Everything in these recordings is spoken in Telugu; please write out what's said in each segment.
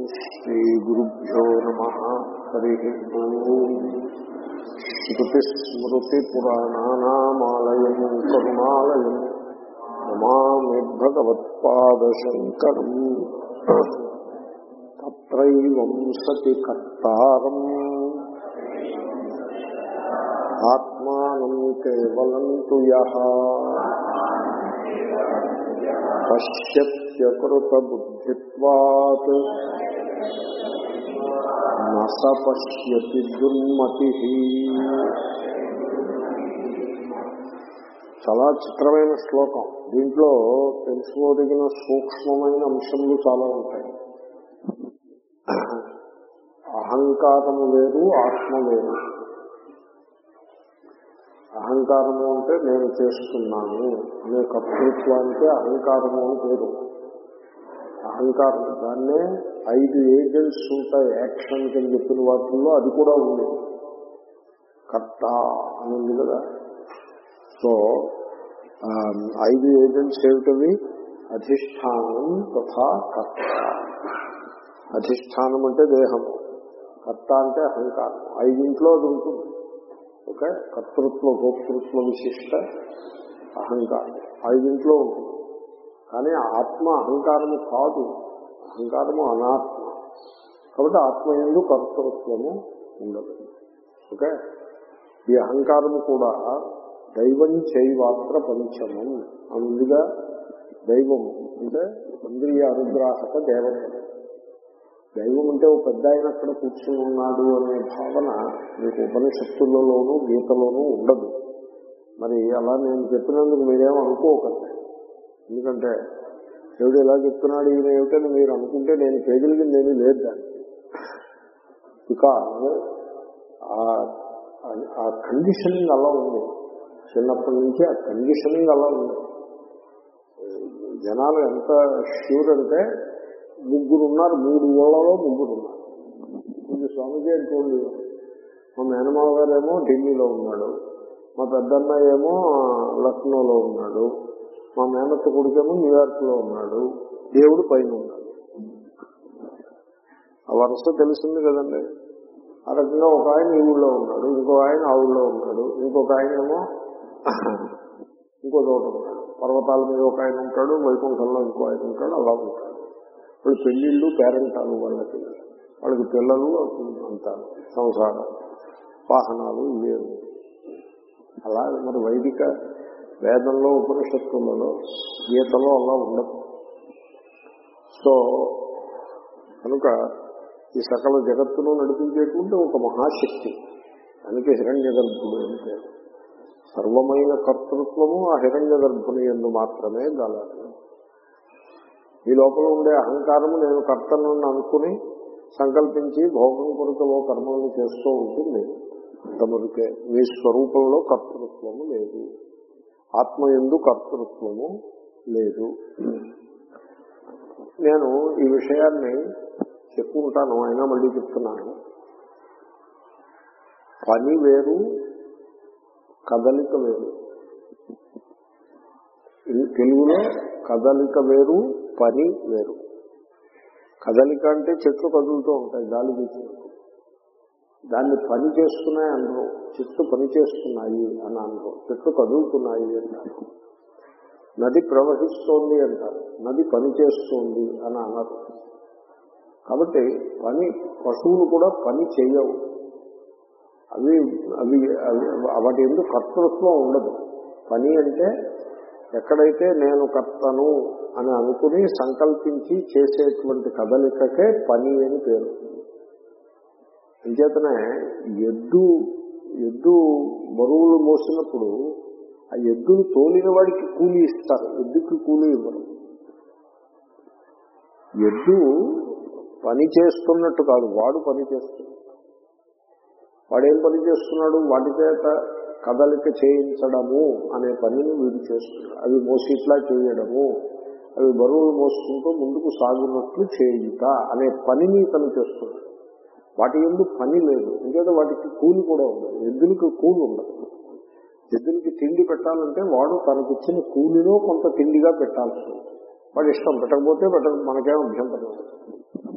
श्रीगुरुभ्यो नमः हरिः ओम् श्रुतिस्मृतिपुराणानामालयम् करुणालयम् नमामि भगवत्पादशङ्करम् तत्रैवं सति कर्तारम् आत्मानं केवलं तु यः पश्यत्यकृतबुद्धित्वात् न स పశ్యతి దుర్మతి చాలా చిత్రమైన శ్లోకం దీంట్లో తెలుసుకోదగిన సూక్ష్మమైన అంశములు చాలా ఉంటాయి అహంకారము వేరు ఆత్మ వేరు అహంకారము అంటే నేను చేస్తున్నాను అనే కర్తృత్వానికి అహంకారము అని పేరు అహంకారం దాన్నే ఐదు ఏజెంట్స్ ఉంటాయి యాక్షన్ కింద చెప్పిన వాటిల్లో అది కూడా ఉంది కర్త అని ఉంది కదా సో ఐదు ఏజెంట్స్ ఏమిటవి అధిష్టానం తథా కర్త అధిష్టానం అంటే దేహము కర్త అంటే అహంకారం ఐదింట్లో అది ఉంటుంది ఓకే కర్తృత్వ భోక్తృత్వ విశిష్ట అహంకారం ఐదింట్లో ఉంటుంది కానీ ఆత్మ అహంకారము కాదు అహంకారము అనాత్మ కాబట్టి ఆత్మ ఎందు కర్తృత్వము ఉండదు ఓకే ఈ అహంకారము కూడా దైవం చేయవాత్ర పంచమం అందుగా దైవము అంటే ఇంద్రియ అనుగ్రాహక దేవత దైవం అంటే ఒక పెద్ద ఆయన అక్కడ కూర్చుని ఉన్నాడు అనే భావన మీకు ఉపనిషత్తులలోనూ గీతలోనూ ఉండదు మరి అలా నేను చెప్పినందుకు మీరేమో అనుకోకండి ఎందుకంటే దేవుడు ఎలా చెప్తున్నాడు ఈయన ఏమిటని మీరు అనుకుంటే నేను చేయగలిగింది ఏమీ లేదు దానికి బికాజ్ ఆ కండిషనింగ్ అలా ఉంది చిన్నప్పటి నుంచి ఆ కండిషనింగ్ అలా ఉంది జనాలు ఎంత ష్యూర్ అంటే ముగ్గురు ఉన్నారు మూడు ఊళ్ళలో ముగ్గురు ఉన్నారు కొంచెం స్వామిజీ అనుకోండి మా మేనమావ గారేమో ఢిల్లీలో ఉన్నాడు మా పెద్దన్న ఏమో లక్నోలో ఉన్నాడు మా మేనత్త కొడుకేమో న్యూయార్క్ లో ఉన్నాడు దేవుడు పైన ఉన్నాడు ఆ వరుస తెలిసింది కదండి ఆ రకంగా ఒక ఆయన ఈ ఊళ్ళో ఉన్నాడు ఇంకో ఆయన ఆ ఊళ్ళో ఉన్నాడు ఇంకొక ఆయన ఏమో ఇంకో చోట ఉన్నాడు పర్వతాల మీద ఒక ఆయన ఉంటాడు వైకుంఠంలో ఇంకో ఆయన ఉంటాడు అలా ఉంటాడు ఇప్పుడు పెళ్లిళ్ళు పేరెంటాలు వాళ్ళకి వాళ్ళకి పిల్లలు అంతా సంసారం వాహనాలు ఇవేమి అలా మరి వైదిక వేదంలో ఉపనిషత్తులలో గీతలో అలా ఉండదు సో కనుక ఈ సకల జగత్తును నడిపించేటువంటి ఒక మహాశక్తి దానికి హిరణ్య గర్భుడు అంటే సర్వమైన కర్తృత్వము ఆ హిరణ్య గర్భుని ఎందు మాత్రమే గలదు ఈ లోపల ఉండే అహంకారము నేను కర్తను అనుకుని సంకల్పించి భోగం కొరకలో కర్మలను చేస్తూ ఉంటుంది అంతవరకే మీ స్వరూపంలో కర్తృత్వము లేదు ఆత్మ ఎందు కర్తృత్వము లేదు నేను ఈ విషయాన్ని చెప్పుకుంటాను అయినా మళ్ళీ చెప్తున్నాను పని వేరు కదలిక వేరు తెలుగులో కదలిక వేరు పని వేరు కదలిక అంటే చెట్లు కదులుతూ ఉంటాయి గాలి వీచినప్పుడు దాన్ని పని చేస్తున్నాయి అనరు చెట్లు పని చేస్తున్నాయి అని అనరు చెట్లు కదులుతున్నాయి అంటారు నది ప్రవహిస్తోంది అంటారు నది పని చేస్తోంది అని అనరు కాబట్టి పని పశువులు కూడా పని చేయవు అవి అవి వాటి ఎందుకు కర్తృత్వం ఉండదు పని అంటే ఎక్కడైతే నేను కర్తను అని అనుకుని సంకల్పించి చేసేటువంటి కదలికకే పని అని పేరు అంచేతనే ఎద్దు ఎద్దు బరువులు మోసినప్పుడు ఆ ఎద్దును తోలిన వాడికి కూలీ ఇస్తారు ఎద్దుకి కూలీ ఇవ్వరు ఎద్దు పని చేస్తున్నట్టు కాదు వాడు పని చేస్తున్నాడు వాడేం పని చేస్తున్నాడు వాటి చేత కదలిక చేయించడము అనే పనిని వీడు చేస్తున్నాడు అవి మోసిట్లా చేయడము అవి బరువులు మోసుకుంటూ ముందుకు సాగునట్లు చేయుట అనే పనిని తను చేస్తున్నాడు వాటి ఎందు పని లేదు ఇంకేదో వాటికి కూలి కూడా ఉండదు ఎద్దులకి కూలి ఉండదు ఎద్దులకి తిండి పెట్టాలంటే వాడు తనకిచ్చిన కూలిలో కొంత తిండిగా పెట్టాల్సి ఉంటుంది వాడు ఇష్టం పెట్టకపోతే పెట్ట మనకేం అభ్యంతరం లేదు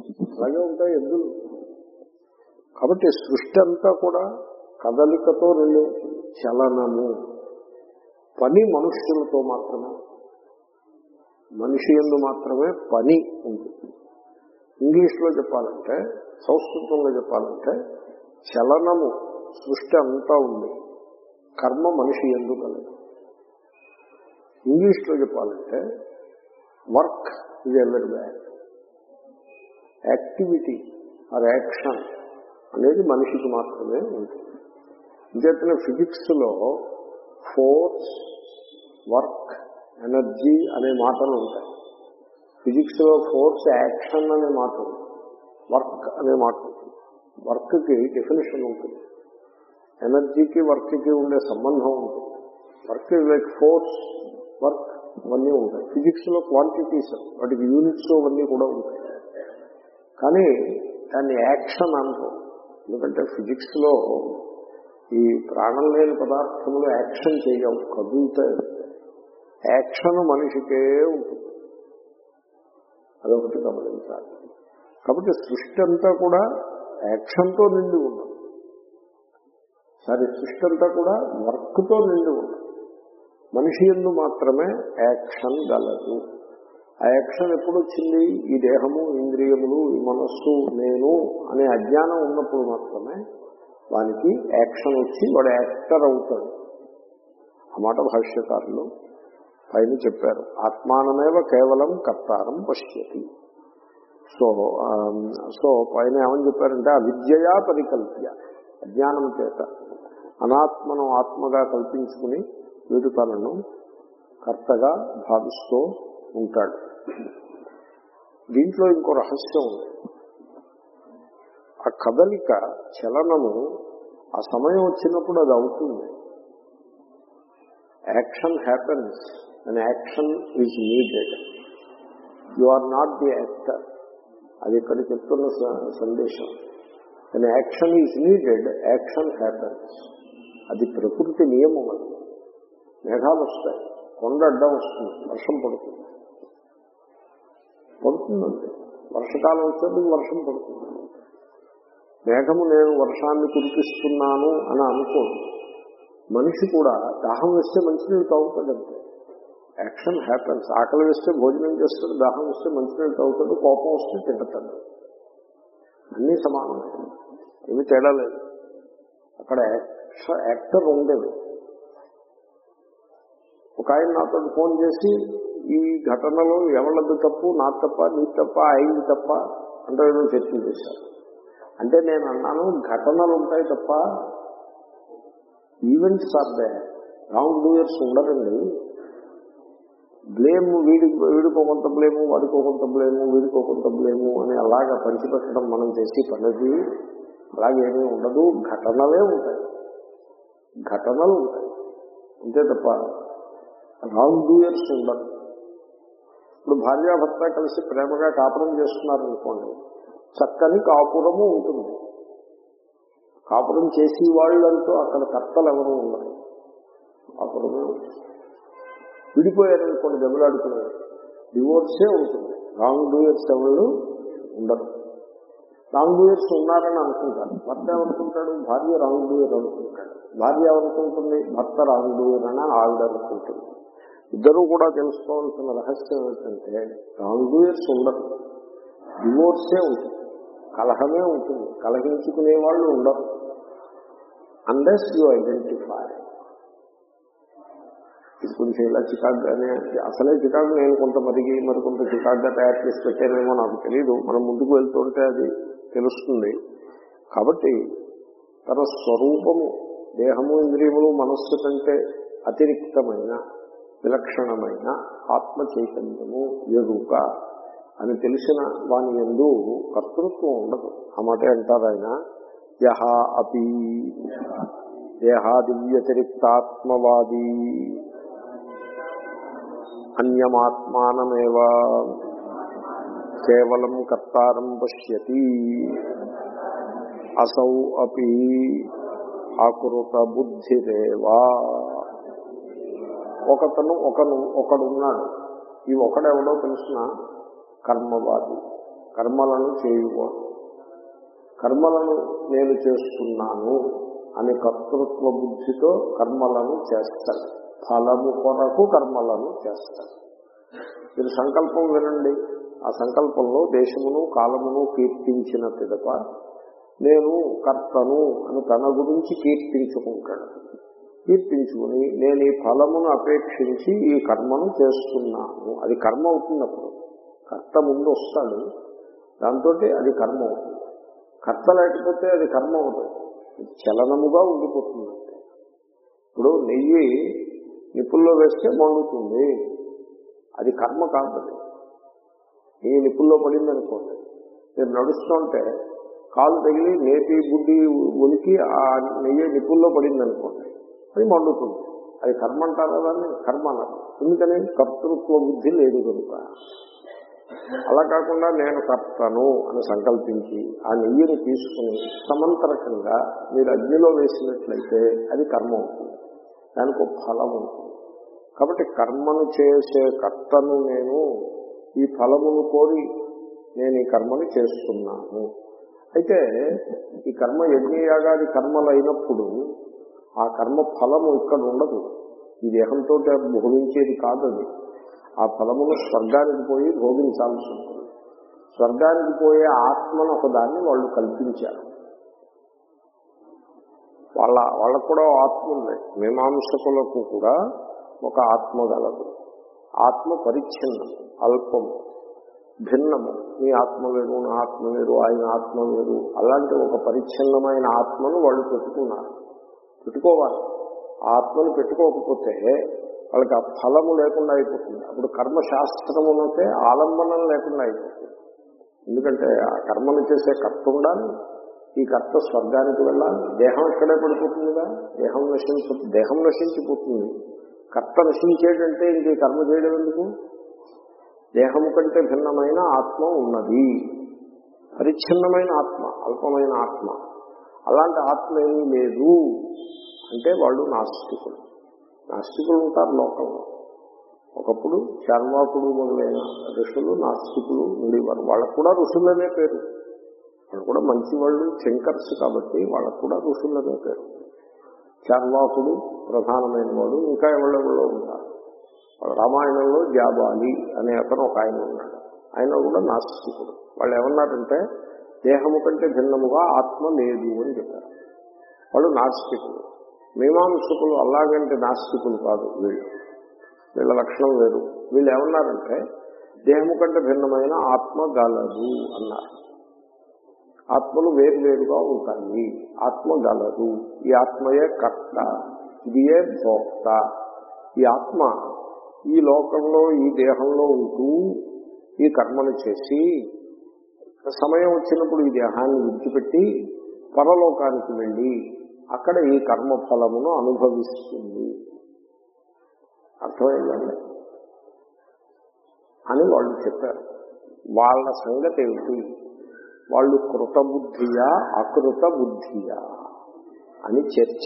అలాగే ఉంటాయి ఎద్దులు కాబట్టి సృష్టి అంతా కూడా కదలికతో నిండి చలనము పని మనుష్యులతో మాత్రమే మనిషి ఎందు మాత్రమే పని ఉంటుంది ఇంగ్లీష్లో చెప్పాలంటే సంస్కృతంలో చెప్పాలంటే చలనము సృష్టి అంతా ఉంది కర్మ మనిషి ఎందు కలదు ఇంగ్లీష్లో చెప్పాలంటే వర్క్ ఇది ఎవరి బ్యాడ్ యాక్టివిటీ ఆర్ యాక్షన్ అనేది మనిషికి మాత్రమే ఉంటుంది ఇంకేతనే ఫిజిక్స్ లో ఫోర్స్ వర్క్ ఎనర్జీ అనే మాటలు ఉంటాయి ఫిజిక్స్ లో ఫోర్స్ యాక్షన్ అనే మాట ఉంది వర్క్ అనే మాట ఉంటుంది వర్క్ కి డెఫినేషన్ ఉంటుంది ఎనర్జీకి వర్క్ కి ఉండే సంబంధం ఉంటుంది వర్క్ లైక్ ఫోర్స్ వర్క్ ఇవన్నీ ఉంటాయి ఫిజిక్స్ లో క్వాంటిటీస్ వాటికి యూనిట్స్ అవన్నీ కూడా ఉంటాయి కానీ దాన్ని యాక్షన్ అంటాం ఎందుకంటే ఫిజిక్స్ లో ఈ ప్రాణం లేని పదార్థములు యాక్షన్ చేయవు కదులుతాయి యాక్షన్ మనిషికే ఉంటుంది అదొకటి గమనించాలి కాబట్టి సృష్టి అంతా కూడా యాక్షన్తో నిండి ఉన్నది సరే సృష్టి అంతా కూడా వర్క్తో నిండి ఉన్నది మనిషి ఎందు మాత్రమే యాక్షన్ గలదు ఆ యాక్షన్ ఎప్పుడు వచ్చింది ఈ దేహము ఇంద్రియములు ఈ మనస్సు నేను అనే అజ్ఞానం ఉన్నప్పుడు మాత్రమే వానికి యాక్షన్ వచ్చి వాడు యాక్టర్ అవుతాడు ఆ మాట భాష్యకారులు పైన చెప్పారు ఆత్మానమేవ కేవలం కర్తారం పశ్యతి సో సో పైన ఏమని చెప్పారంటే అవిద్యయా పరికల్ప్య అజ్ఞానం చేత అనాత్మను ఆత్మగా కల్పించుకుని వీడు తనను కర్తగా భావిస్తూ ఉంటాడు దీంట్లో ఇంకో రహస్యం ఉంది ఆ కదలిక చలనము ఆ సమయం వచ్చినప్పుడు అది అవుతుంది action happens and action is needed you are not the actor అది ఇక్కడ చెప్తున్న సందేశం and action is needed action happens అది ప్రకృతి నియమం అది మేఘాలు వస్తాయి కొండ అడ్డం వస్తుంది వర్షం పడుతుంది పడుతుందండి వర్షకాలం వచ్చేందుకు వర్షం పడుతుంది మేఘము నేను వర్షాన్ని కురిపిస్తున్నాను అని అనుకోను మనిషి కూడా దాహం వేస్తే మంచినీళ్ళు తాగుతాడంతే యాక్షన్ హ్యాపన్స్ ఆకలి వేస్తే భోజనం చేస్తాడు దాహం వేస్తే మంచినీళ్ళు తాగుతాడు కోపం వస్తే తింటాడు అన్నీ సమానమే ఏమి తేడా లేదు అక్కడ యాక్టర్ ఉండేది ఒక ఆయన నాతో ఫోన్ చేసి ఈ ఘటనలో ఎవళ్ళది తప్పు నా తప్ప నీ తప్ప అయింది తప్ప అంటే ఏదో చర్చ చేశారు అంటే నేను అన్నాను ఘటనలు ఉంటాయి తప్ప events are they wrong doers ఉండరండి బ్లేమ్ వీడికి వీడికో కొంత బ్లేము వాడికో కొంత బ్లేము వీడికో కొంత బ్లేము అని అలాగా పంచిపెట్టడం మనం చేసి పనిది అలాగేమీ ఉండదు ఘటనలే ఉంటాయి ఘటనలు ఉంటాయి అంతే తప్ప రాంగ్ డూయర్స్ ఉండరు ఇప్పుడు భార్యాభర్త కలిసి ప్రేమగా కాపురం చేస్తున్నారు అనుకోండి చక్కని కాపురము ఉంటుంది కాపురం చేసి వాళ్ళంటూ అక్కడ కర్తలు ఎవరు ఉండరు కాపురమే విడిపోయారనుకోండి దెబ్బలాడుకున్నారు డివోర్సే ఉంటుంది రాంగ్ డూయర్స్ ఎవరు ఉండరు రాంగ్ డూయర్స్ ఉన్నారని అనుకుంటారు భర్త ఏమనుకుంటాడు భార్య రాంగ్ డూయర్ అనుకుంటాడు భార్య ఏమనుకుంటుంది భర్త రాంగ్ డూయర్ అని ఆవిడ అనుకుంటుంది ఇద్దరూ కూడా తెలుసుకోవాల్సిన రహస్యం ఏంటంటే రాంగ్ డూయర్స్ ఉండరు డివోర్సే ఉంటుంది కలహమే ఉంటుంది కలహించుకునే వాళ్ళు ఉండరు అన్లెస్ యూ ఐడెంటిఫై ఇది కొంచెం ఇలా చికాగ్గానే అసలే చికాకు నేను కొంత మరిగి మరి కొంత చికాగ్గా తయారు చేసి పెట్టానేమో నాకు తెలియదు మనం ముందుకు వెళ్తుంటే అది తెలుస్తుంది కాబట్టి తన స్వరూపము దేహము ఇంద్రియములు మనస్సు కంటే అతిరిక్తమైన విలక్షణమైన ఆత్మ చైతన్యము ఎరుక అని తెలిసిన వాని ఎందు కర్తృత్వం ఉండదు ఆ మాట అంటారు ఆయన యహ అపి దేహాది వ్యతిరిక్తాత్మవాది అన్యమాత్మానమేవ కేవలం కర్తారం పశ్యతి అసౌ అపి ఆకృత బుద్ధిరేవా ఒకతను ఒకను ఒకడున్నాడు ఈ ఒకడెవడో తెలిసిన కర్మవాది కర్మలను చేయువాడు కర్మలను నేను చేస్తున్నాను అని కర్తృత్వ బుద్ధితో కర్మలను చేస్తాడు ఫలము కొరకు కర్మలను చేస్తాడు మీరు సంకల్పం వినండి ఆ సంకల్పంలో దేశమును కాలమును కీర్తించిన పిదప నేను కర్తను అని తన గురించి కీర్తించుకుంటాడు కీర్తించుకుని నేను ఈ ఫలమును అపేక్షించి ఈ కర్మను చేస్తున్నాను అది కర్మ అవుతున్నప్పుడు కర్త ముందు వస్తాడు దాంతో అది కర్మ అవుతుంది కర్త లేకపోతే అది కర్మ అవుతుంది చలనముగా ఉండిపోతుంది అంతే ఇప్పుడు నెయ్యి నిప్పుల్లో వేస్తే మండుతుంది అది కర్మ కాదు అది నెయ్యి నిప్పుల్లో పడింది అనుకోండి మీరు నడుస్తుంటే కాలు తగిలి నేతి బుడ్డి ఉనికి ఆ నెయ్యి నిప్పుల్లో పడింది అనుకోండి అది మండుతుంది అది కర్మ అంటారా దాన్ని కర్మ అన్నారు ఎందుకని కర్తృత్వ బుద్ధి లేదు కనుక అలా కాకుండా నేను కర్తను అని సంకల్పించి ఆ నెయ్యిని తీసుకుని సమంతరకంగా మీరు అగ్నిలో వేసినట్లయితే అది కర్మ అవుతుంది దానికి ఒక ఫలం ఉంటుంది కాబట్టి కర్మను చేసే కర్తను నేను ఈ ఫలమును కోరి నేను ఈ కర్మని చేస్తున్నాను అయితే ఈ కర్మ యజ్ఞయాగాది కర్మలు అయినప్పుడు ఆ కర్మ ఫలము ఇక్కడ ఉండదు ఈ దేహంతో భోగించేది కాదు అది ఆ ఫలమును స్వర్గానికి పోయి భోగించాల్సి ఉంటుంది స్వర్గానికి పోయే ఆత్మను ఒకదాన్ని వాళ్ళు కల్పించారు వాళ్ళ వాళ్ళకు కూడా ఆత్మ ఉంది మీమాంసకులకు కూడా ఒక ఆత్మ గలదు ఆత్మ పరిచ్ఛిన్నము అల్పము భిన్నము మీ ఆత్మ వేరు నా ఆత్మ వేరు ఆయన ఆత్మ వేరు అలాంటి ఒక పరిచ్ఛిన్నమైన ఆత్మను వాళ్ళు పెట్టుకున్నారు పెట్టుకోవాలి ఆ ఆత్మను పెట్టుకోకపోతే వాళ్ళకి ఆ ఫలము లేకుండా అయిపోతుంది అప్పుడు కర్మశాస్త్రమునకే ఆలంబనం లేకుండా అయిపోతుంది ఎందుకంటే ఆ కర్మను చేసే కర్త ఉండాలి ఈ కర్త స్వర్గానికి వెళ్ళాలి దేహం ఇక్కడే పడిపోతుందిగా దేహం నశించ దేహం నశించిపోతుంది కర్త నశించేటంటే ఇంక ఈ కర్మ చేయడం ఎందుకు దేహము కంటే భిన్నమైన ఆత్మ ఉన్నది పరిచ్ఛిన్నమైన ఆత్మ అల్పమైన ఆత్మ అలాంటి ఆత్మ ఏమీ లేదు అంటే వాళ్ళు నాస్తికులు నాస్తికులు ఉంటారు లోకంలో ఒకప్పుడు చార్వాకుడు మొదలైన ఋషులు నాస్తికులు ఉండేవారు వాళ్ళకు కూడా ఋషులనే పేరు వాళ్ళు కూడా మంచి వాళ్ళు థింకర్స్ కాబట్టి వాళ్ళకు కూడా ఋషులనే పేరు చార్వాకుడు ప్రధానమైన వాడు ఇంకా ఎవరెవరో ఉంటారు వాళ్ళ రామాయణంలో జాబాలి అనే అతను ఒక ఆయన ఉన్నాడు ఆయన కూడా నాస్తికుడు వాళ్ళు ఏమన్నారంటే దేహము కంటే భిన్నముగా ఆత్మ లేదు అని చెప్పారు వాళ్ళు నాస్తికులు మీమాంసకులు అలాగంటే నాస్తికులు కాదు వీళ్ళు వీళ్ళ లక్షణం వేరు వీళ్ళు ఏమన్నారంటే దేహము కంటే భిన్నమైన ఆత్మ గలదు అన్నారు ఆత్మలు వేరు వేరుగా ఉంటాయి ఆత్మ గలదు ఈ ఆత్మయే కర్త ఇదియే భోక్త ఈ ఆత్మ ఈ లోకంలో ఈ దేహంలో ఉంటూ ఈ కర్మను చేసి సమయం వచ్చినప్పుడు ఈ దేహాన్ని విడిచిపెట్టి పరలోకానికి వెళ్ళి అక్కడ ఈ కర్మ ఫలమును అనుభవిస్తుంది అర్థమైందండి అని వాళ్ళు చెప్పారు వాళ్ళ సంగతి ఏమిటి వాళ్ళు కృతబుద్ధియా అకృత బుద్ధియా అని చర్చ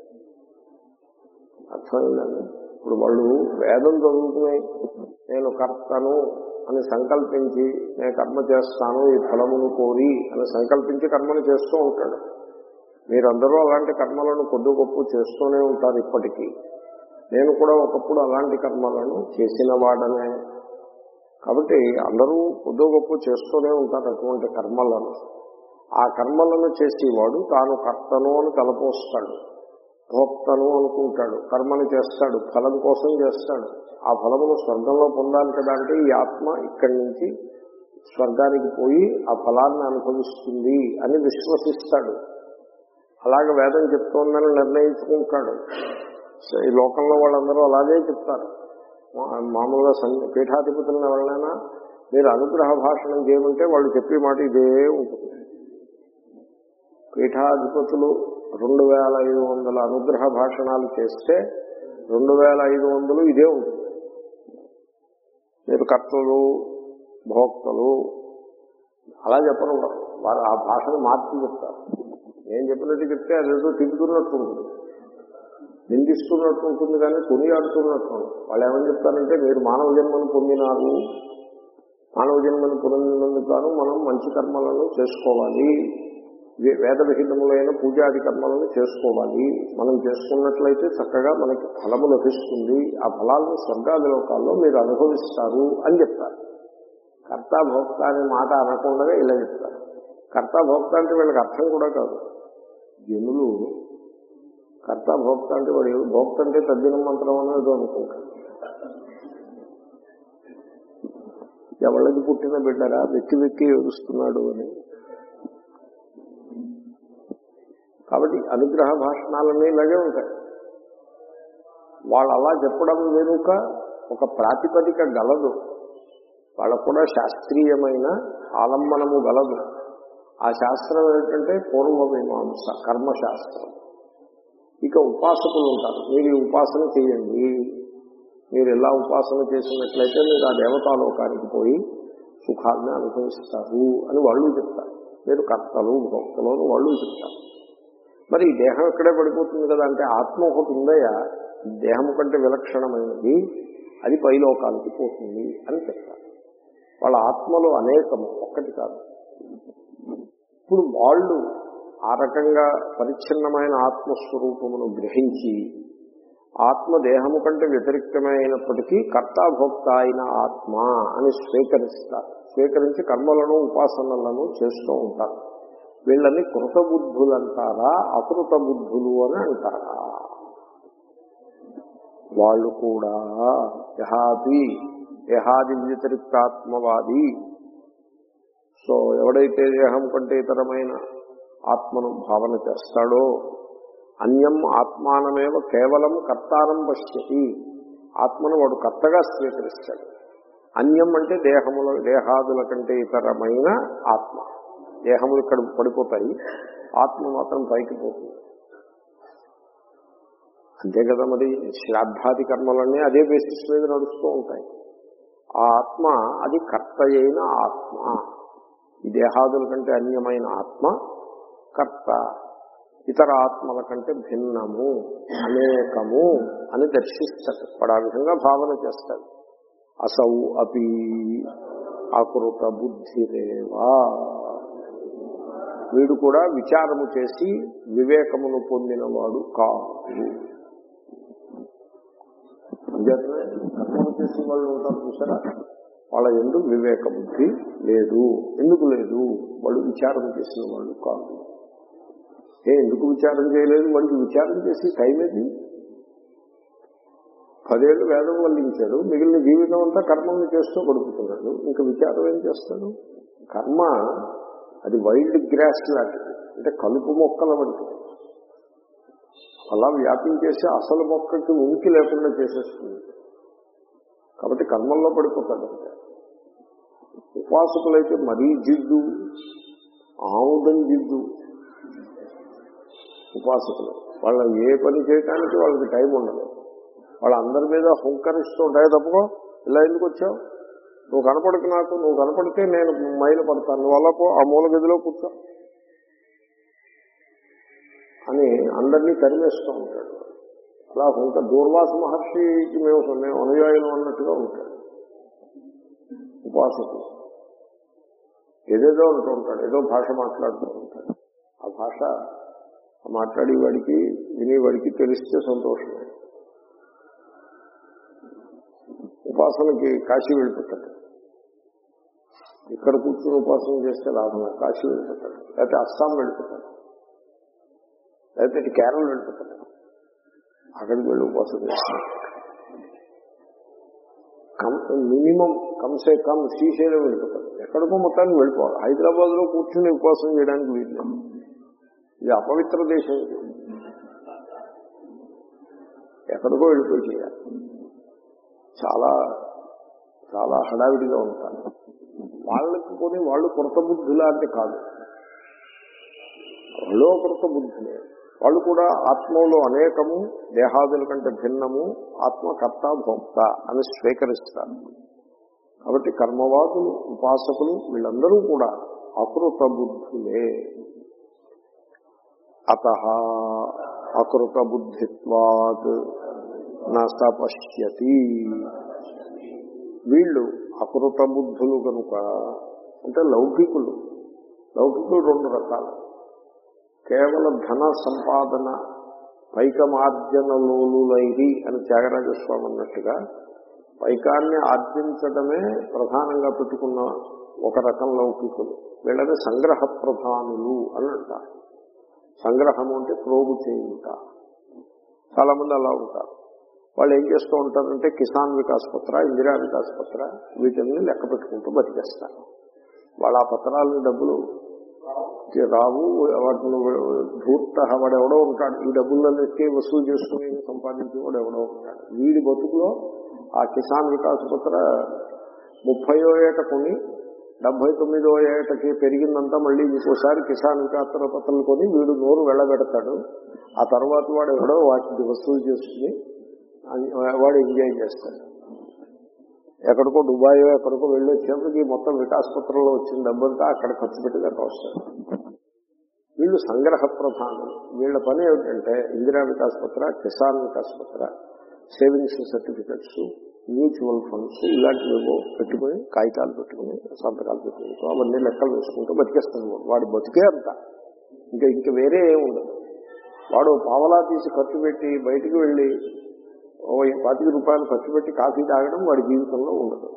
అర్థమైందండి ఇప్పుడు వాళ్ళు వేదం చదువుకుని నేను కర్తను అని సంకల్పించి నేను కర్మ చేస్తాను ఈ ఫలమును కోరి అని సంకల్పించి కర్మను చేస్తూ ఉంటాడు మీరందరూ అలాంటి కర్మలను కొద్ది గొప్ప చేస్తూనే ఉంటారు ఇప్పటికీ నేను కూడా ఒకప్పుడు అలాంటి కర్మలను చేసిన వాడనే కాబట్టి అందరూ కొద్ది గొప్ప చేస్తూనే ఉంటారు అటువంటి కర్మలను ఆ కర్మలను చేసేవాడు తాను కర్తను అని తలపోస్తాడు భోక్తను అనుకుంటాడు కర్మని చేస్తాడు ఫలం కోసం చేస్తాడు ఆ ఫలమును స్వర్గంలో పొందాలి కదా అంటే ఈ ఆత్మ ఇక్కడి నుంచి స్వర్గానికి పోయి ఆ ఫలాన్ని అనుభవిస్తుంది అని విశ్వసిస్తాడు అలాగే వేదం చెప్తోందని నిర్ణయించుకుంటాడు సో ఈ లోకంలో వాళ్ళందరూ అలాగే చెప్తారు మా- మామూలుగా సం- పీఠాధిపతులను ఎవరైనా మీరు అనుగ్రహ భాషణం చేయమంటే వాళ్ళు చెప్పే మాట ఇదే ఉంటుంది పీఠాధిపతులు రెండు వేల ఐదు వందల అనుగ్రహ భాషణాలు చేస్తే రెండు వేల ఐదు వందలు ఇదే ఉంటుంది మీరు కర్తలు భోక్తలు అలా చెప్పరు వారు. వారు ఆ భాషను మార్చి చెప్తారు నేను చెప్పినట్టు చెప్తే అదేదో తిరుగుతున్నట్టు ఉంటుంది నిందిస్తున్నట్టు ఉంటుంది కానీ కొనియాడుతున్నట్టు ఉండదు. వాళ్ళు ఏమని చెప్తారంటే మీరు మానవ జన్మను పొందినారు మానవ జన్మను పొందినందుకు గాను మనం మంచి కర్మలను చేసుకోవాలి వే- వేద విహితములైన పూజాది కర్మలను చేసుకోవాలి మనం చేసుకున్నట్లయితే చక్కగా మనకి ఫలము లభిస్తుంది ఆ ఫలాలను స్వర్గాది లోకాల్లో మీరు అనుభవిస్తారు అని చెప్తారు కర్త భోక్త అనే మాట అనకుండా ఇలా చెప్తారు కర్త భోక్త అంటే వీళ్ళకి అర్థం కూడా కాదు జనులు కర్త భోక్త అంటే వాడు ఏదో భోక్త అంటే తద్దిన మంత్రం అనేది అనుకుంటారు ఎవళ్ళకి పుట్టిన బిడ్డరా వెక్కి వెక్కి ఏడుస్తున్నాడు అని కాబట్టి అనుగ్రహ భాషణాలన్నీ ఇలాగే ఉంటాయి వాళ్ళు అలా చెప్పడం వెనుక ఒక ప్రాతిపదిక గలదు వాళ్ళకు కూడా శాస్త్రీయమైన ఆలంబనము గలదు ఆ శాస్త్రం ఏంటంటే పూర్వ మీమాంస కర్మశాస్త్రం ఇక ఉపాసకులు ఉంటారు మీరు ఈ ఉపాసన చేయండి మీరు ఎలా ఉపాసన చేసినట్లయితే మీరు ఆ దేవతాలోకానికి పోయి సుఖాన్ని అనుభవిస్తారు అని వాళ్ళు చెప్తారు మీరు కర్తలు భక్తులు అని వాళ్ళు చెప్తారు మరి ఈ దేహం ఇక్కడే పడిపోతుంది కదా అంటే ఆత్మ ఒకటి ఉందయా ఈ దేహం కంటే విలక్షణమైనది అది పైలోకానికి పోతుంది అని చెప్తారు వాళ్ళ ఆత్మలు అనేకము ఒక్కటి కాదు ఇప్పుడు వాళ్ళు ఆ రకంగా పరిచ్ఛిన్నమైన ఆత్మస్వరూపమును గ్రహించి ఆత్మ దేహము కంటే వ్యతిరిక్తమైనప్పటికీ కర్తాభోక్త అయిన ఆత్మ అని స్వీకరిస్తారు స్వీకరించి కర్మలను ఉపాసనలను చేస్తూ ఉంటారు వీళ్ళని కృతబుద్ధులు అంటారా అకృత బుద్ధులు అని అంటారా వాళ్ళు కూడా యహాది యహాది వ్యతిరిక్తాత్మవాది సో ఎవడైతే దేహం కంటే ఇతరమైన ఆత్మను భావన చేస్తాడో అన్యం ఆత్మానమేవ కేవలం కర్తానం పశ్యతి ఆత్మను వాడు కర్తగా స్వీకరిస్తాడు అన్యం అంటే దేహముల దేహాదుల కంటే ఇతరమైన ఆత్మ దేహములు ఇక్కడ పడిపోతాయి ఆత్మ మాత్రం పైకి పోతుంది అంతే కదా మరి శ్రాద్ధాది కర్మలన్నీ అదే బేసిస్ మీద నడుస్తూ ఉంటాయి ఆ ఆత్మ అది కర్త అయిన ఆత్మ ఈ దేహాదుల కంటే అన్యమైన ఆత్మ కర్త ఇతర ఆత్మల కంటే భిన్నము అనేకము అని దర్శిస్తాడు వాడు ఆ విధంగా భావన చేస్తాడు అసౌ అపి అకృత బుద్ధిరేవా వీడు కూడా విచారము చేసి వివేకమును పొందినవాడు కాదు అంచేతనే కర్మలు చేసిన వాళ్ళు ఉంటారు చూసారా వాళ్ళ ఎందు వివేక బుద్ధి లేదు ఎందుకు లేదు వాళ్ళు విచారం చేసిన వాళ్ళు కాదు ఏ ఎందుకు విచారం చేయలేదు వాడికి విచారం చేసి టైం ఏది పదేళ్ళు వేదం వల్లించాడు మిగిలిన జీవితం అంతా కర్మల్ని చేస్తూ గడుపుతున్నాడు ఇంకా విచారం ఏం చేస్తాడు కర్మ అది వైల్డ్ గ్రాస్ లాంటిది అంటే కలుపు మొక్కల వంటిది అలా వ్యాపించేసి అసలు మొక్కకి ఉనికి లేకుండా చేసేస్తుంది కాబట్టి కర్మల్లో పడిపోతాడంటే ఉపాసకులైతే మరీ జిడ్డు ఆముదం జిడ్డు ఉపాసకులు వాళ్ళ ఏ పని చేయడానికి వాళ్ళకి టైం ఉండదు వాళ్ళందరి మీద హుంకరిస్తూ ఉంటాయి తప్పకో ఇలా ఎందుకు వచ్చావు నువ్వు కనపడకు నాకు నువ్వు కనపడితే నేను మైలు పడతాను నువ్వు అలా పో ఆ మూల గదిలో కూర్చో అని అందరినీ తరిమేస్తూ ఉంటాడు అలా హుంక దూర్వాస మహర్షికి మేము మేము అనుయాయులు అన్నట్టుగా ఉంటాడు ఉపాసకులు ఏదేదో అంటూ ఉంటాడు ఏదో భాష మాట్లాడుతూ ఉంటాడు ఆ భాష మాట్లాడేవాడికి వినేవాడికి తెలిస్తే సంతోషమే ఉపాసనకి కాశీ వెళ్ళిపోతాడు ఇక్కడ కూర్చుని ఉపాసన చేస్తే లాభం లేదు. కాశీ వెళ్ళిపోతాడు లేకపోతే అస్సాం వెళ్ళిపోతాడు లేకపోతే ఇటు కేరళ వెళ్ళిపోతాడు అక్కడికి వెళ్ళి ఉపాసన చేస్తాడు కమ్ మినిమం కమ్సే కమ్ శ్రీశైలం వెళ్ళిపోతాడు ఎక్కడికో మొత్తానికి వెళ్ళిపోవాలి హైదరాబాద్ లో కూర్చుని ఉపాసన చేయడానికి వీలు ఇది అపవిత్ర దేశం ఇది ఎక్కడికో వెళ్ళిపోయి చేయాలి చాలా చాలా హడావిడిగా ఉంటారు వాళ్ళకి కొని వాళ్ళు కృత బుద్ధులా అంటే కాదు వాళ్ళు కృత బుద్ధులే వాళ్ళు కూడా ఆత్మలో అనేకము దేహాదుల కంటే భిన్నము ఆత్మ కర్త భోక్త అని స్వీకరిస్తారు కాబట్టి కర్మవాదులు ఉపాసకులు వీళ్ళందరూ కూడా అకృత బుద్ధులే అత అకృత బుద్ధిత్వాత్ నసపశ్యతి వీళ్ళు అకృత బుద్ధులు కనుక అంటే లౌకికులు లౌకికులు రెండు రకాలు కేవల ధన సంపాదన పైకమార్జనలోలులైరి అని త్యాగరాజస్వామి అన్నట్టుగా పైకాన్ని ఆర్జించడమే ప్రధానంగా పెట్టుకున్న ఒక రకం లౌకికులు వీళ్ళని సంగ్రహ ప్రధానులు అని అంటారు సంగ్రహము అంటే ప్రోగు చేయుట చాలా మంది అలా ఉంటారు వాళ్ళు ఏం చేస్తూ ఉంటారంటే కిసాన్ వికాస్ పత్ర ఇందిరా వికాస్ పత్ర వీటిని లెక్క పెట్టుకుంటూ బతికేస్తారు వాళ్ళ ఆ పత్రాలని డబ్బులు రావు వాటిని ధూర్త వాడెవడో ఉంటాడు ఈ డబ్బులన్నిటికీ వసూలు చేసుకుని సంపాదించి వాడు ఎవడో ఉంటాడు వీడి బతుకులో ఆ కిసాన్ వికాస్ పత్ర ముప్పయో ఏట కొని డెబ్బై తొమ్మిదో ఏటకి పెరిగిందంతా మళ్ళీ ఇంకోసారి కిసాన్ వికాస్ పత్రాలు కొని వీడు నోరు వెళ్ళబెడతాడు ఆ తర్వాత వాడు ఎవడో వాటిని వసూలు చేసుకుని వాడు ఎంజాయ్ చేస్తాడు ఎక్కడికో దుబాయో ఎక్కడికో వెళ్ళి వచ్చేప్పటికి మొత్తం వికాసపత్రంలో వచ్చిన డబ్బంతా అక్కడ ఖర్చు పెట్టేదాకా వస్తారు వీళ్ళు సంగ్రహ ప్రధానం వీళ్ళ పని ఏమిటంటే ఇందిరా వికాస్ పత్ర Kisan Vikas Patra savings certificates mutual funds ఇలాంటివేవో పెట్టుకుని కాగితాలు పెట్టుకుని సంతకాలు పెట్టుకుంటూ అవన్నీ లెక్కలు వేసుకుంటూ బతికేస్తాడు వాడు బతికే అంత ఇంకా ఇంకా వేరే ఏమి ఉండదు వాడు పావలా తీసి ఖర్చు పెట్టి బయటికి వెళ్ళి ఓ పాతిక రూపాయలు ఖర్చు పెట్టి కాఫీ తాగడం వాడి జీవితంలో ఉండదు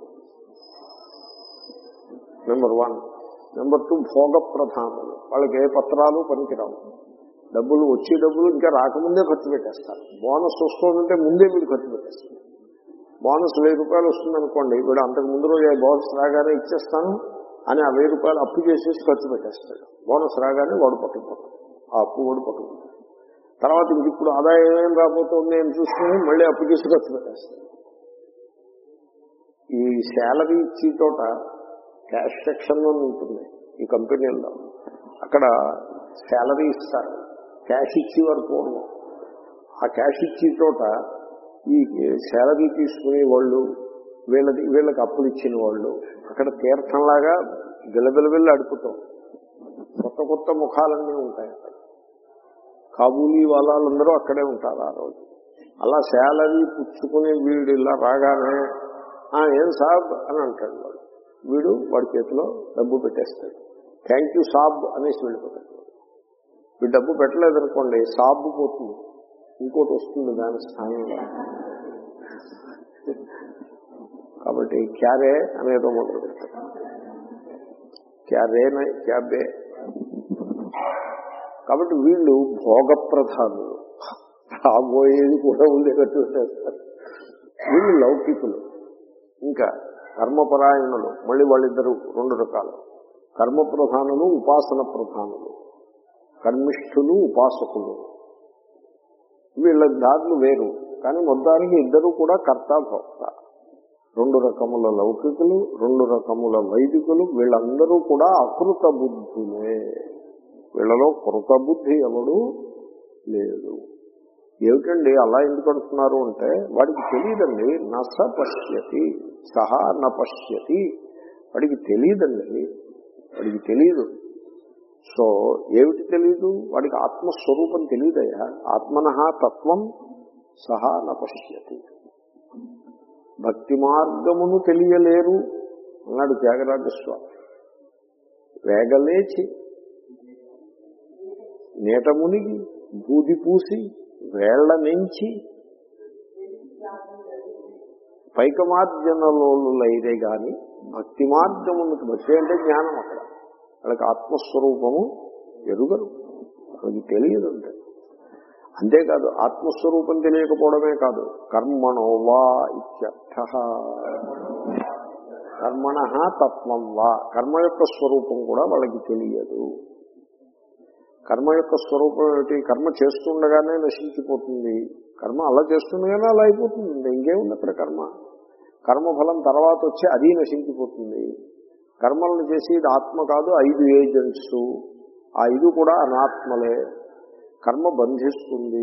నెంబర్ వన్ నెంబర్ టూ భోగ ప్రధానులు వాళ్ళకి ఏ పత్రాలు పనికిరావు డబ్బులు వచ్చే డబ్బులు ఇంకా రాకముందే ఖర్చు పెట్టేస్తారు బోనస్ వస్తుందంటే ముందే వీడు ఖర్చు పెట్టేస్తారు బోనస్ వెయ్యి రూపాయలు వస్తుందనుకోండి వీడు అంతకు ముందు రోజు బోనస్ రాగానే ఇచ్చేస్తాను అని ఆ వెయ్యి రూపాయలు అప్పు చేసేసి ఖర్చు పెట్టేస్తాడు బోనస్ రాగానే వాడు పట్టుకుపోతాడు ఆ అప్పు వాడు పట్టుకుంటాడు తర్వాత ఇంక ఇప్పుడు ఆదాయం ఏం రాబోతుంది అని చూసుకుని మళ్ళీ అప్పు చేసి ఖర్చు పెట్టేస్తాడు ఈ శాలరీ ఇచ్చి చోట క్యాష్ సెక్షన్ అని ఉంటుంది ఈ కంపెనీల్లో అక్కడ శాలరీ ఇస్తారు క్యాష్ ఇచ్చి వారు పూర్వం ఆ క్యాష్ ఇచ్చి చోట ఈ శాలరీ తీసుకునే వాళ్ళు వీళ్ళది వీళ్ళకి అప్పులు ఇచ్చిన వాళ్ళు అక్కడ తీర్థంలాగా బిలబిలబిల్లి అడుపుతాం కొత్త కొత్త ముఖాలన్నీ ఉంటాయి అక్కడ కాబూలీ వాళ్ళందరూ అక్కడే ఉంటారు ఆ రోజు అలా శాలరీ పుచ్చుకుని వీడు ఇలా రాగానే ఏం సాబ్ అని అంటాడు వాడు వీడు వాడి చేతిలో డబ్బు పెట్టేస్తాడు థ్యాంక్ యూ సాబ్ అనేసి వెళ్ళిపోతాడు వీడు డబ్బు పెట్టలేదనుకోండి సాబ్ పోతుంది ఇంకోటి వస్తుంది దాని స్థానంలో కాబట్టి క్యారే అనేదో మొదలు పెడతాడు క్యారే క్యాబే కాబట్టి వీళ్ళు భోగ ప్రధానులు రాబోయేది కూడా ఉండేటట్టు చేస్తారు వీళ్ళు లౌకికులు ఇంకా కర్మపరాయణులు మళ్ళీ వాళ్ళిద్దరు రెండు రకాలు కర్మ ప్రధానులు ఉపాసన ప్రధానులు కర్మిష్ఠులు ఉపాసకులు వీళ్ళ దారులు వేరు కానీ మొత్తానికి ఇద్దరు కూడా కర్త భోక్త రెండు రకముల లౌకికులు రెండు రకముల వైదికులు వీళ్ళందరూ కూడా అకృత బుద్ధులే వీళ్ళలో కృత బుద్ధి ఎవడు లేదు ఏమిటండి అలా ఎందుకు అంటున్నారు అంటే వాడికి తెలియదండి నస పశ్యతి సహా న పశ్యతి వాడికి తెలియదండి వాడికి తెలియదు సో ఏమిటి తెలియదు వాడికి ఆత్మస్వరూపం తెలియదయా ఆత్మన తత్వం సహా న పశ్యతి భక్తి మార్గమును తెలియలేరు అన్నాడు త్యాగరాజస్వామి వేగలేచి నీట మునిగి బూది పూసి వేళ్ల నుంచి పైకమార్జనలోలైదే గాని భక్తి మార్గమును భక్తి అంటే జ్ఞానం అక్కడ వాళ్ళకి ఆత్మస్వరూపము ఎరుగరు వాళ్ళకి తెలియదు అంటే అంతేకాదు ఆత్మస్వరూపం తెలియకపోవడమే కాదు కర్మణో వా ఇత్యర్థ కర్మణ తత్వం వా కర్మ యొక్క స్వరూపం కూడా వాళ్ళకి తెలియదు కర్మ యొక్క స్వరూపం ఏమిటి కర్మ చేస్తుండగానే నశించిపోతుంది కర్మ అలా చేస్తుండగానే అలా అయిపోతుంది ఇంకేముంది అక్కడ కర్మ కర్మఫలం తర్వాత వచ్చి అది నశించిపోతుంది కర్మలను చేసి ఇది ఆత్మ కాదు ఐదు ఏజెంట్స్ ఆ ఐదు కూడా అనాత్మలే కర్మ బంధిస్తుంది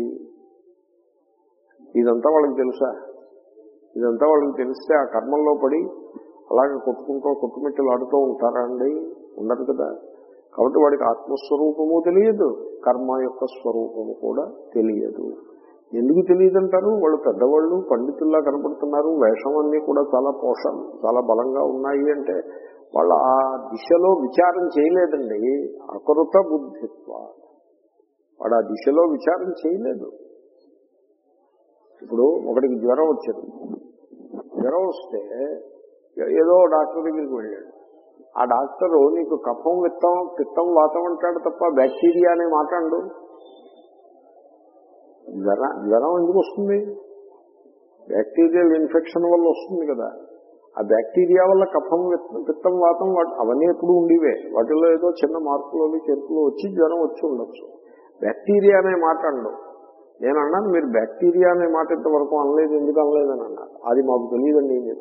ఇదంతా వాళ్ళకి తెలుసా ఇదంతా వాళ్ళకి తెలిస్తే ఆ కర్మల్లో పడి అలాగే కొట్టుకుంటూ కొట్టుమిట్టలు ఆడుతూ ఉంటారా అండి ఉండరు కదా కాబట్టి వాడికి ఆత్మస్వరూపము తెలియదు కర్మ యొక్క స్వరూపము కూడా తెలియదు ఎందుకు తెలియదంటారు వాళ్ళు పెద్దవాళ్ళు పండితుల్లా కనపడుతున్నారు వేషం అన్నీ కూడా చాలా పోషం చాలా బలంగా ఉన్నాయి అంటే వాళ్ళు ఆ దిశలో విచారం చేయలేదండి అకృత బుద్ధిత్వ వాడు ఆ దిశలో విచారం చేయలేదు ఇప్పుడు ఒకటికి జ్వరం వచ్చింది జ్వరం వస్తే ఏదో డాక్టర్ దగ్గరికి వెళ్ళాడు ఆ డాక్టరు నీకు కఫం విత్తం పిత్తం వాతం అంటాడు తప్ప బ్యాక్టీరియా అనే మాట్లాడు జ్వర జ్వరం ఎందుకు వస్తుంది బ్యాక్టీరియల్ ఇన్ఫెక్షన్ వల్ల వస్తుంది కదా ఆ బ్యాక్టీరియా వల్ల కఫం విత్తం పిత్తం వాతం వాటి అవన్నీ ఎప్పుడు ఉండేవే వాటిలో ఏదో చిన్న మార్పులు చెరుకులు వచ్చి జ్వరం వచ్చి ఉండొచ్చు బ్యాక్టీరియా అనే మాట అండు నేను అన్నాను మీరు బ్యాక్టీరియా అనే మాట ఇంతవరకు అనలేదు ఎందుకు అనలేదని అన్నారు అది మాకు తెలియదండి నేను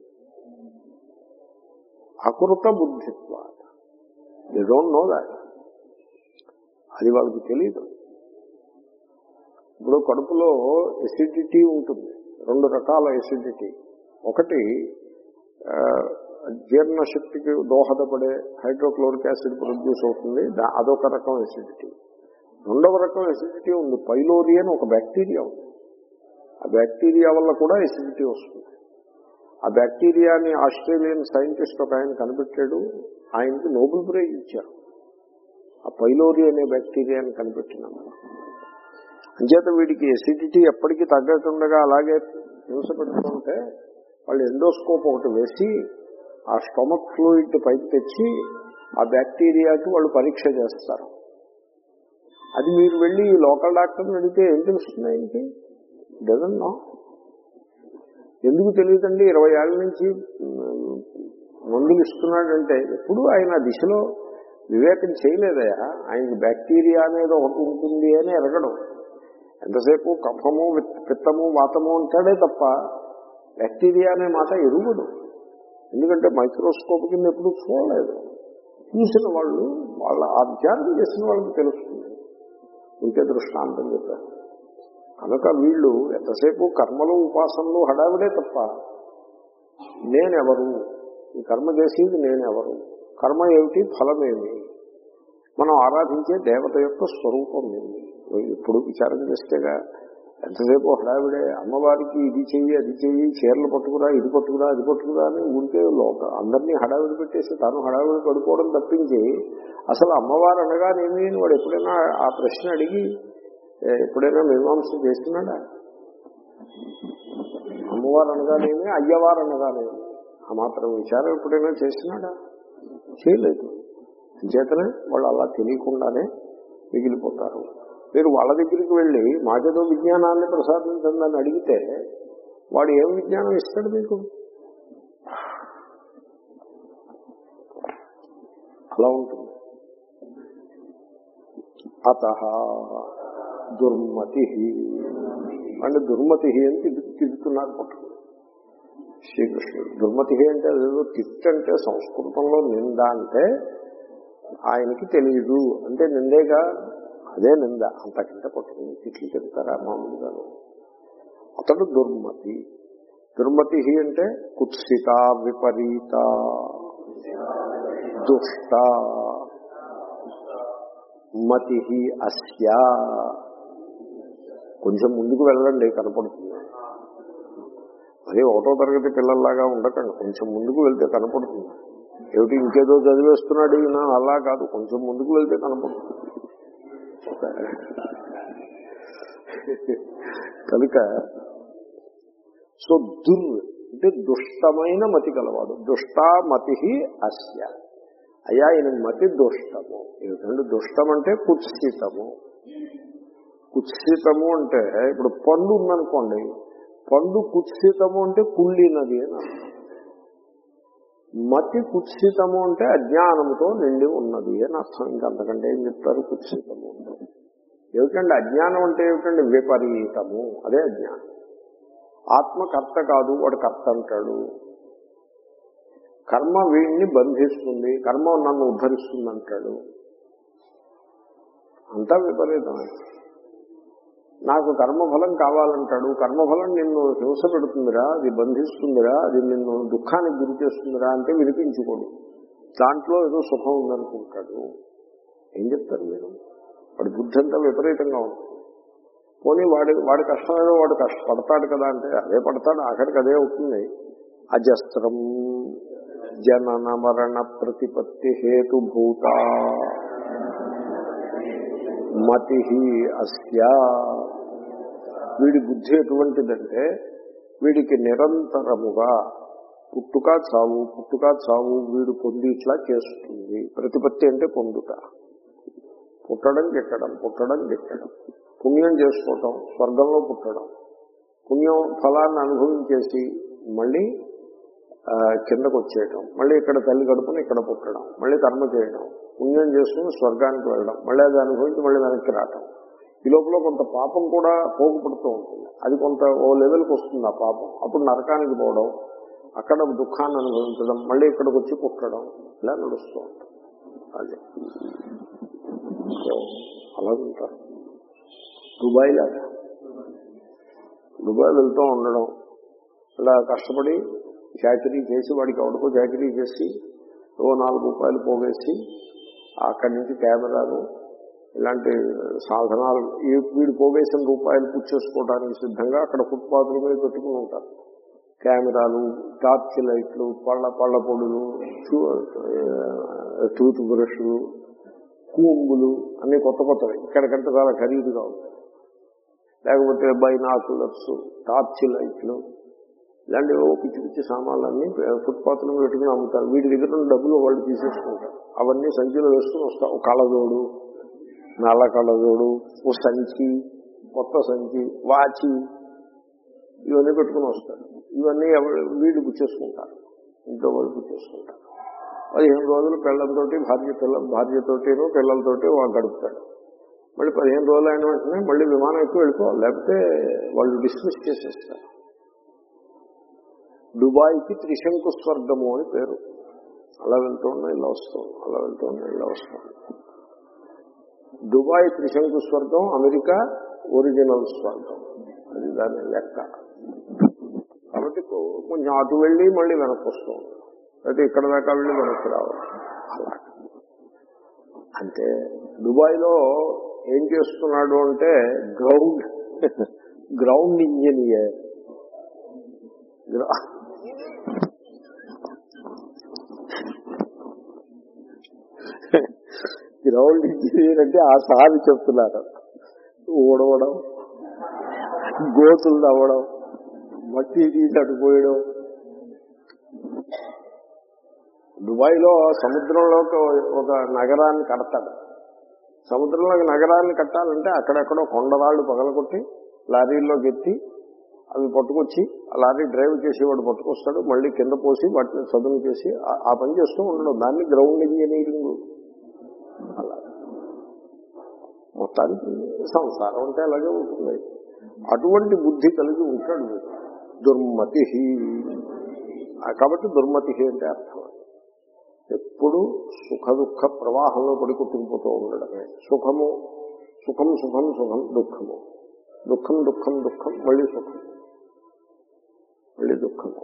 అకృత బుద్ధిత్వ దే డోంట్ నో దాట్ అది వాళ్ళకి తెలియదు ఇప్పుడు కడుపులో ఎసిడిటీ ఉంటుంది రెండు రకాల ఎసిడిటీ ఒకటి ఆ, జీర్ణశక్తికి దోహదపడే హైడ్రోక్లోరిక్ యాసిడ్ ప్రొడ్యూస్ అవుతుంది దా- అదొక రకం ఎసిడిటీ రెండవ రకం ఎసిడిటీ ఉంది పైలోరి అని ఒక బ్యాక్టీరియా ఉంది ఆ బ్యాక్టీరియా వల్ల కూడా ఎసిడిటీ వస్తుంది ఆ బ్యాక్టీరియాని ఆస్ట్రేలియన్ సైంటిస్ట్ ఒక ఆయన కనిపెట్టాడు ఆయనకి నోబెల్ ప్రైజ్ ఇచ్చారు ఆ పైలోరి అనే బ్యాక్టీరియాని కనిపెట్టినందుకు అంచేత వీడికి ఎసిడిటీ ఎప్పటికీ తగ్గకుండా అలాగే హింస పెట్టుకుంటే వాళ్ళు ఎండోస్కోప్ ఒకటి వేసి ఆ స్టొమక్ ఫ్లూయిడ్ పైకి తెచ్చి ఆ బ్యాక్టీరియాకి వాళ్ళు పరీక్ష చేస్తారు అది మీరు వెళ్ళి లోకల్ డాక్టర్ని అడిగితే ఏం తెలుస్తుంది ఆయనకి డజన్ నో ఎందుకు తెలియదండి ఇరవై ఏళ్ళ నుంచి మ్, మందులు ఇస్తున్నాడంటే ఎప్పుడు ఆయన ఆ దిశలో వివేకం చేయలేదయా ఆయనకి బ్యాక్టీరియా అనేది ఒకటి ఉంటుంది అని ఎరగడం ఎంతసేపు కఫము విత్- పిత్తము వాతము అంటాడే తప్ప బ్యాక్టీరియా అనే మాట ఎరుగుడు ఎందుకంటే మైక్రోస్కోప్ కింద ఎప్పుడు చూడలేదు చూసిన వాళ్ళు వాళ్ళ అధ్యాత్మం చేసిన వాళ్ళకి తెలుస్తుంది ఇంకే దృష్టాంతం చెప్పారు కనుక వీళ్ళు ఎంతసేపు కర్మలు ఉపాసనలు హడావిడే తప్ప నేనెవరు ఈ కర్మ చేసేది నేనెవరు కర్మ ఏమిటి ఫలమేమి మనం ఆరాధించే దేవత యొక్క స్వరూపం ఏమి ఇప్పుడు విచారం చేస్తేగా ఎంతసేపు హడావిడే అమ్మవారికి ఇది చెయ్యి అది చెయ్యి చీరలు పట్టుకురా ఇది పట్టుకురా అది పట్టుకురా అని ఉంటే లోక అందరినీ హడావిడి పెట్టేసి తాను హడావిడి పడుకోవడం తప్పించి అసలు అమ్మవారు అనగానేమి అని వాడు ఎప్పుడైనా ఆ ప్రశ్న అడిగి ఏ, ఎప్పుడైనా మీమాంస చేస్తున్నాడా అమ్మవారు అనగానేమి అయ్యవారు అనగానేమి ఆ మాత్రం విచారం ఎప్పుడైనా చేసినాడా చేయలేదు చేతనే వాళ్ళు అలా తెలియకుండానే మిగిలిపోతారు మీరు వాళ్ళ దగ్గరికి వెళ్ళి మాకేదో విజ్ఞానాన్ని ప్రసాదించండి అని అడిగితే వాడు ఏం విజ్ఞానం ఇస్తాడు మీకు అలా ఉంటుంది అత దుర్మతి అంటే దుర్మతి అని తిట్టు- తిడుతున్నారు పట్టుకుని శ్రీకృష్ణుడు దుర్మతి అంటే అదేదో తిట్ అంటే సంస్కృతంలో నింద అంటే ఆయనకి తెలియదు అంటే నిందేగా అదే నింద అంతకంటే పట్టుకుని తిట్లు చెప్తారా మామూలుగా అతడు దుర్మతి దుర్మతి అంటే కుత్సిత విపరీత దుష్ట మతి అస్య కొంచెం ముందుకు వెళ్ళండి కనపడుతుంది అదే ఒకటో తరగతి పిల్లల్లాగా ఉండకండి కొంచెం ముందుకు వెళ్తే కనపడుతుంది ఏమిటి ఇంకేదో చదివేస్తున్నాడు ఈయన అలా కాదు కొంచెం ముందుకు వెళ్తే కనపడుతుంది కనుక సో దుర్ అంటే దుష్టమైన మతి కలవాడు దుష్టామతి అస్య అయ్యా ఈయన మతి దుష్టము ఏమిటంటే దుష్టం అంటే కుత్సితము కుత్సితము అంటే ఇప్పుడు పండు ఉందనుకోండి పండు కుత్సితము అంటే కుళ్ళినది అని అర్థం మతి కుత్సితము అంటే అజ్ఞానముతో నిండి ఉన్నది అని అర్థం ఇంకా అంతకంటే ఏం చెప్తారు కుత్సితము అంటే ఏమిటండి అజ్ఞానం అంటే ఏమిటండి విపరీతము అదే అజ్ఞానం ఆత్మ కర్త కాదు వాడు కర్త అంటాడు కర్మ వీడిని బంధిస్తుంది కర్మ నన్ను ఉద్ధరిస్తుంది అంటాడు అంతా విపరీతమే నాకు కర్మఫలం కావాలంటాడు కర్మఫలం నిన్ను హింస పెడుతుందిరా అది బంధిస్తుందిరా అది నిన్ను దుఃఖానికి గురి చేస్తుందిరా అంటే వినిపించుకోడు దాంట్లో ఏదో సుఖం ఉందనుకుంటాడు ఏం చెప్తారు మీరు వాడి బుద్ధి అంతా విపరీతంగా ఉంటుంది పోనీ వాడి వాడి కష్టమేదో వాడు కష్టపడతాడు కదా అంటే అదే పడతాడు ఆఖరికి అదే అవుతుంది అజస్త్రం జనన మరణ ప్రతిపత్తి హేతుభూత మతి అస్య వీడి బుద్ధి ఎటువంటిదంటే వీడికి నిరంతరముగా పుట్టుక చావు పుట్టుక చావు వీడు పొంది ఇట్లా చేస్తుంది ప్రతిపత్తి అంటే పొందుట పుట్టడం గిట్టడం పుట్టడం గిట్టడం పుణ్యం చేసుకోవటం స్వర్గంలో పుట్టడం పుణ్యం ఫలాన్ని అనుభవించేసి మళ్ళీ ఆ, కిందకు వచ్చేయటం మళ్ళీ ఇక్కడ తల్లి గడుపుని ఇక్కడ పుట్టడం మళ్ళీ కర్మ చేయడం పుణ్యం చేసుకుని స్వర్గానికి వెళ్ళడం మళ్ళీ అది అనుభవించి మళ్ళీ వెనక్కి రావటం ఈ లోపల కొంత పాపం కూడా పోగుపడుతూ ఉంటుంది అది కొంత ఓ లెవెల్కి వస్తుంది ఆ పాపం అప్పుడు నరకానికి పోవడం అక్కడ దుఃఖాన్ని అనుభవించడం మళ్ళీ ఇక్కడికి వచ్చి పుట్టడం ఇలా నడుస్తూ ఉంటుంది అదే సో అలా ఉంటారు దుబాయ్ లాగా దుబాయ్ వెళ్తూ ఉండడం ఇలా కష్టపడి చాకరీ చేసి వాడికి ఎవరికో చాకరీ చేసి ఓ నాలుగు రూపాయలు పోగేసి అక్కడి నుంచి కెమెరాలు ఇలాంటి సాధనాలు ఈ వీడు పోగేసిన రూపాయలు పుచ్చేసుకోవడానికి సిద్ధంగా అక్కడ ఫుట్పాత్ల మీద పెట్టుకుని ఉంటారు కెమెరాలు టార్చ్ లైట్లు పళ్ళ పళ్ళ పొడులు టూత్ బ్రష్లు కూంబులు అన్ని కొత్త కొత్తవి ఇక్కడికంటే చాలా ఖరీదుగా ఉంటాయి లేకపోతే బైనాకులర్స్ టార్చ్ లైట్లు ఇలాంటివి పిచ్చి పిచ్చి సామాన్లన్నీ ఫుట్పాత్ల మీద పెట్టుకుని అమ్ముతారు వీటి దగ్గర ఉన్న డబ్బులు వాళ్ళు తీసేసుకుంటారు అవన్నీ సంచిలో వేసుకుని వస్తారు ఒక కళ్ళజోడు నల్ల కళ్ళజోడు ఓ సంచి కొత్త సంచి వాచి ఇవన్నీ పెట్టుకుని వస్తారు ఇవన్నీ ఎవరు వీళ్ళు పుచ్చేసుకుంటారు ఇంట్లో వాళ్ళు పుచ్చేసుకుంటారు పదిహేను రోజులు పిల్లలతోటి భార్య పిల్ల భార్యతోటిను పిల్లలతోటి వాళ్ళు గడుపుతాడు మళ్ళీ పదిహేను రోజులు అయిన వెంటనే మళ్ళీ విమానం ఎక్కువ వెళ్ళిపోవాలి లేకపోతే వాళ్ళు డిస్మిస్ చేసేస్తారు దుబాయ్కి త్రిశంకు స్వర్గము అని పేరు అలా వెళ్తున్నా ఇలా వస్తాం అలా వెళ్తున్నా ఇలా వస్తాం దుబాయ్ త్రిశంకు స్వర్గం అమెరికా ఒరిజినల్ స్వర్గం అది దాని లెక్క కాబట్టి కొ- కొంచెం అటు వెళ్ళి మళ్ళీ వెనక్కి వస్తూ ఉంటాం అయితే ఇక్కడ దాకా వెళ్ళి వెనక్కి రావాలి అలా అంటే దుబాయ్లో ఏం చేస్తున్నాడు అంటే ground ground engineer ground- ground engineer అంటే ఆ సారి చెప్తున్నారు ఊడవడం గోతులు తవ్వడం మట్టి తీసి అటుపోయడం దుబాయ్లో సముద్రంలోకి ఒక నగరాన్ని కడతాడు సముద్రంలోకి నగరాన్ని కట్టాలంటే అక్కడెక్కడో కొండరాళ్ళు పగలగొట్టి లారీల్లోకి ఎత్తి అవి పట్టుకొచ్చి ఆ లారీ డ్రైవ్ చేసేవాడు పట్టుకొస్తాడు మళ్ళీ కింద పోసి వాటిని చదును చేసి ఆ- ఆ పని చేస్తూ ఉండడం దాన్ని గ్రౌండ్ ఇంజనీరింగ్ అలా మొత్తానికి సంసారం అంటే అలాగే ఉంటుంది అటువంటి బుద్ధి కలిగి ఉంటాడు వీడు. దుర్మతి ఆ, కాబట్టి దుర్మతి అంటే అర్థం ఎప్పుడు సుఖ దుఃఖ ప్రవాహంలో పడి కొట్టుకుపోతూ ఉండడమే సుఖము సుఖం సుఖం సుఖం దుఃఖము దుఃఖం దుఃఖం దుఃఖం మళ్ళీ సుఖం మళ్ళీ దుఃఖము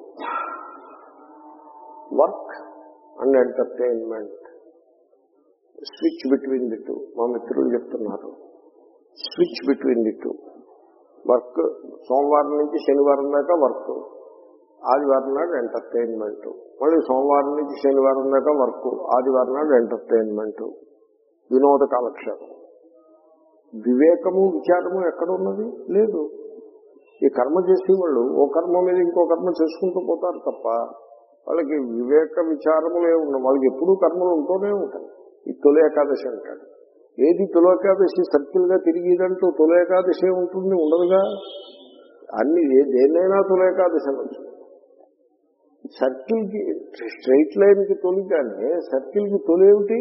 work and entertainment switch between the two మా మిత్రులు చెప్తున్నారు switch between the two work సోమవారం నుంచి శనివారం దాకా వర్క్ ఆదివారం నాడు ఎంటర్టైన్మెంట్ మళ్ళీ సోమవారం నుంచి శనివారం దాకా వర్క్ ఆదివారం నాడు ఎంటర్టైన్మెంట్ వినోద కాలక్షేపం వివేకము విచారము ఎక్కడ ఉన్నది లేదు ఈ కర్మ చేసేవాళ్ళు ఓ కర్మ మీద ఇంకో కర్మ చేసుకుంటూ పోతారు తప్ప వాళ్ళకి వివేక విచారములే ఉండవు వాళ్ళకి ఎప్పుడూ కర్మలు ఉంటూనే ఉంటాయి ఈ తొలి ఏకాదశి అంటాడు ఏది తొలి ఏకాదశి సర్కిల్ గా తిరిగిదంటూ తొలి ఏకాదశి ఉంటుంది ఉండదుగా అన్ని ఏ- దేన్నైనా తొలి ఏకాదశి అనొచ్చు సర్కిల్ కి స్ట్రైట్ లైన్ కి తొలి కానీ సర్కిల్ కి తొలి ఏమిటి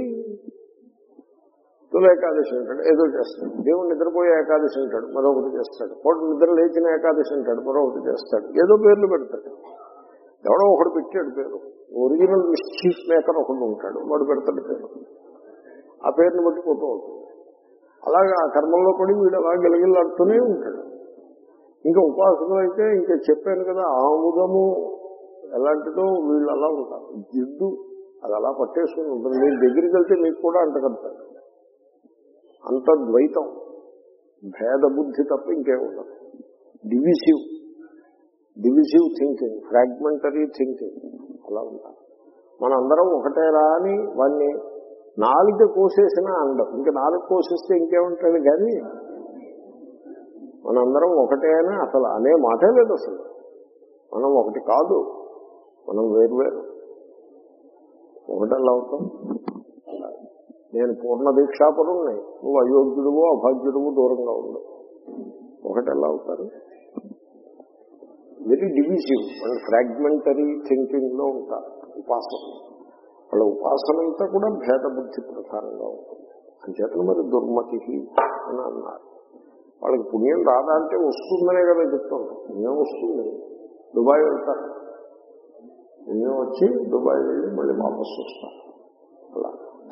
తొలి ఏకాదశి అంటాడు ఏదో చేస్తాడు దేవుడు నిద్రపోయే ఏకాదశి అంటాడు మరొకటి చేస్తాడు వాడు నిద్ర లేచిన ఏకాదశి అంటాడు మరొకటి చేస్తాడు ఏదో పేర్లు పెడతాడు ఎవడో ఒకడు పెట్టాడు పేరు ఒరిజినల్ మిస్చీఫ్ మేకర్ ఒకడు ఉంటాడు వాడు పెడతాడు పేరు ఆ పేరుని బట్టి పోతూ ఉంటుంది అలాగే ఆ కర్మంలో పడి వీడు అలా గిలగిల్లాడుతూనే ఉంటాడు ఇంకా ఉపాసకులు అయితే ఇంకా చెప్పాను కదా ఆముదము ఎలాంటిదో వీళ్ళు అలా ఉంటారు జిడ్డు అది అలా పట్టేసుకుని ఉంటుంది మీరు దగ్గరికి వెళ్తే మీకు కూడా అంటగడతారు అంత ద్వైతం భేద బుద్ధి తప్ప ఇంకే ఉండదు divisive divisive thinking fragmentary thinking అలా ఉంటారు మనందరం ఒకటేరా అని వాడిని నాలుగు కోసేసినా అండం ఇంకా నాలుగు కోసేస్తే ఇంకేముంటుంది కానీ మనందరం ఒకటే అని అసలు అనే మాటే లేదు అసలు మనం ఒకటి కాదు మనం వేరు వేరు ఒకటల్లా అవుతాం నేను పూర్ణ దీక్షాపరుణ్ణి నువ్వు అయోగ్యుడువో అభాగ్యుడువో దూరంగా ఉండు ఒకటెలా అవుతారు very divisive and fragmentary thinking లో ఉంటారు ఉపాసన వాళ్ళ ఉపాసన అంతా కూడా భేద బుద్ధి ప్రధానంగా ఉంటుంది అంచేతను మరి దుర్మతి అని అన్నారు వాళ్ళకి పుణ్యం రాదా అంటే వస్తుందనే కదా చెప్తాను పుణ్యం వస్తుంది దుబాయ్ వెళ్తారు పుణ్యం వచ్చి దుబాయ్ వెళ్ళి మళ్ళీ వాపసు వస్తారు అలా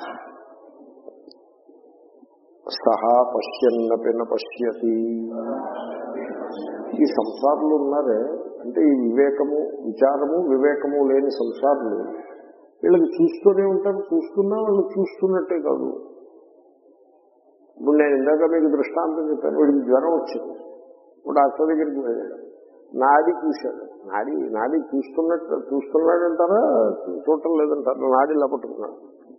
సహా పశ్యన్నపిన పశ్యతి ఈ సంసారులు ఉన్నారే అంటే ఈ వివేకము విచారము వివేకము లేని సంసారులు వీళ్ళకి చూస్తూనే ఉంటారు చూస్తున్నా వాళ్ళు చూస్తున్నట్టే కాదు ఇప్పుడు నేను ఇందాక మీకు దృష్టాంతం చెప్పాను వీడికి జ్వరం వచ్చింది ఇప్పుడు డాక్టర్ దగ్గరికి వెళ్ళాడు నాడి చూశాడు నాడి నాడి చూస్తున్నట్టు చూస్తున్నాడంటారా చూడటం లేదంటారా నాడి ఇలా పట్టుకున్నాడు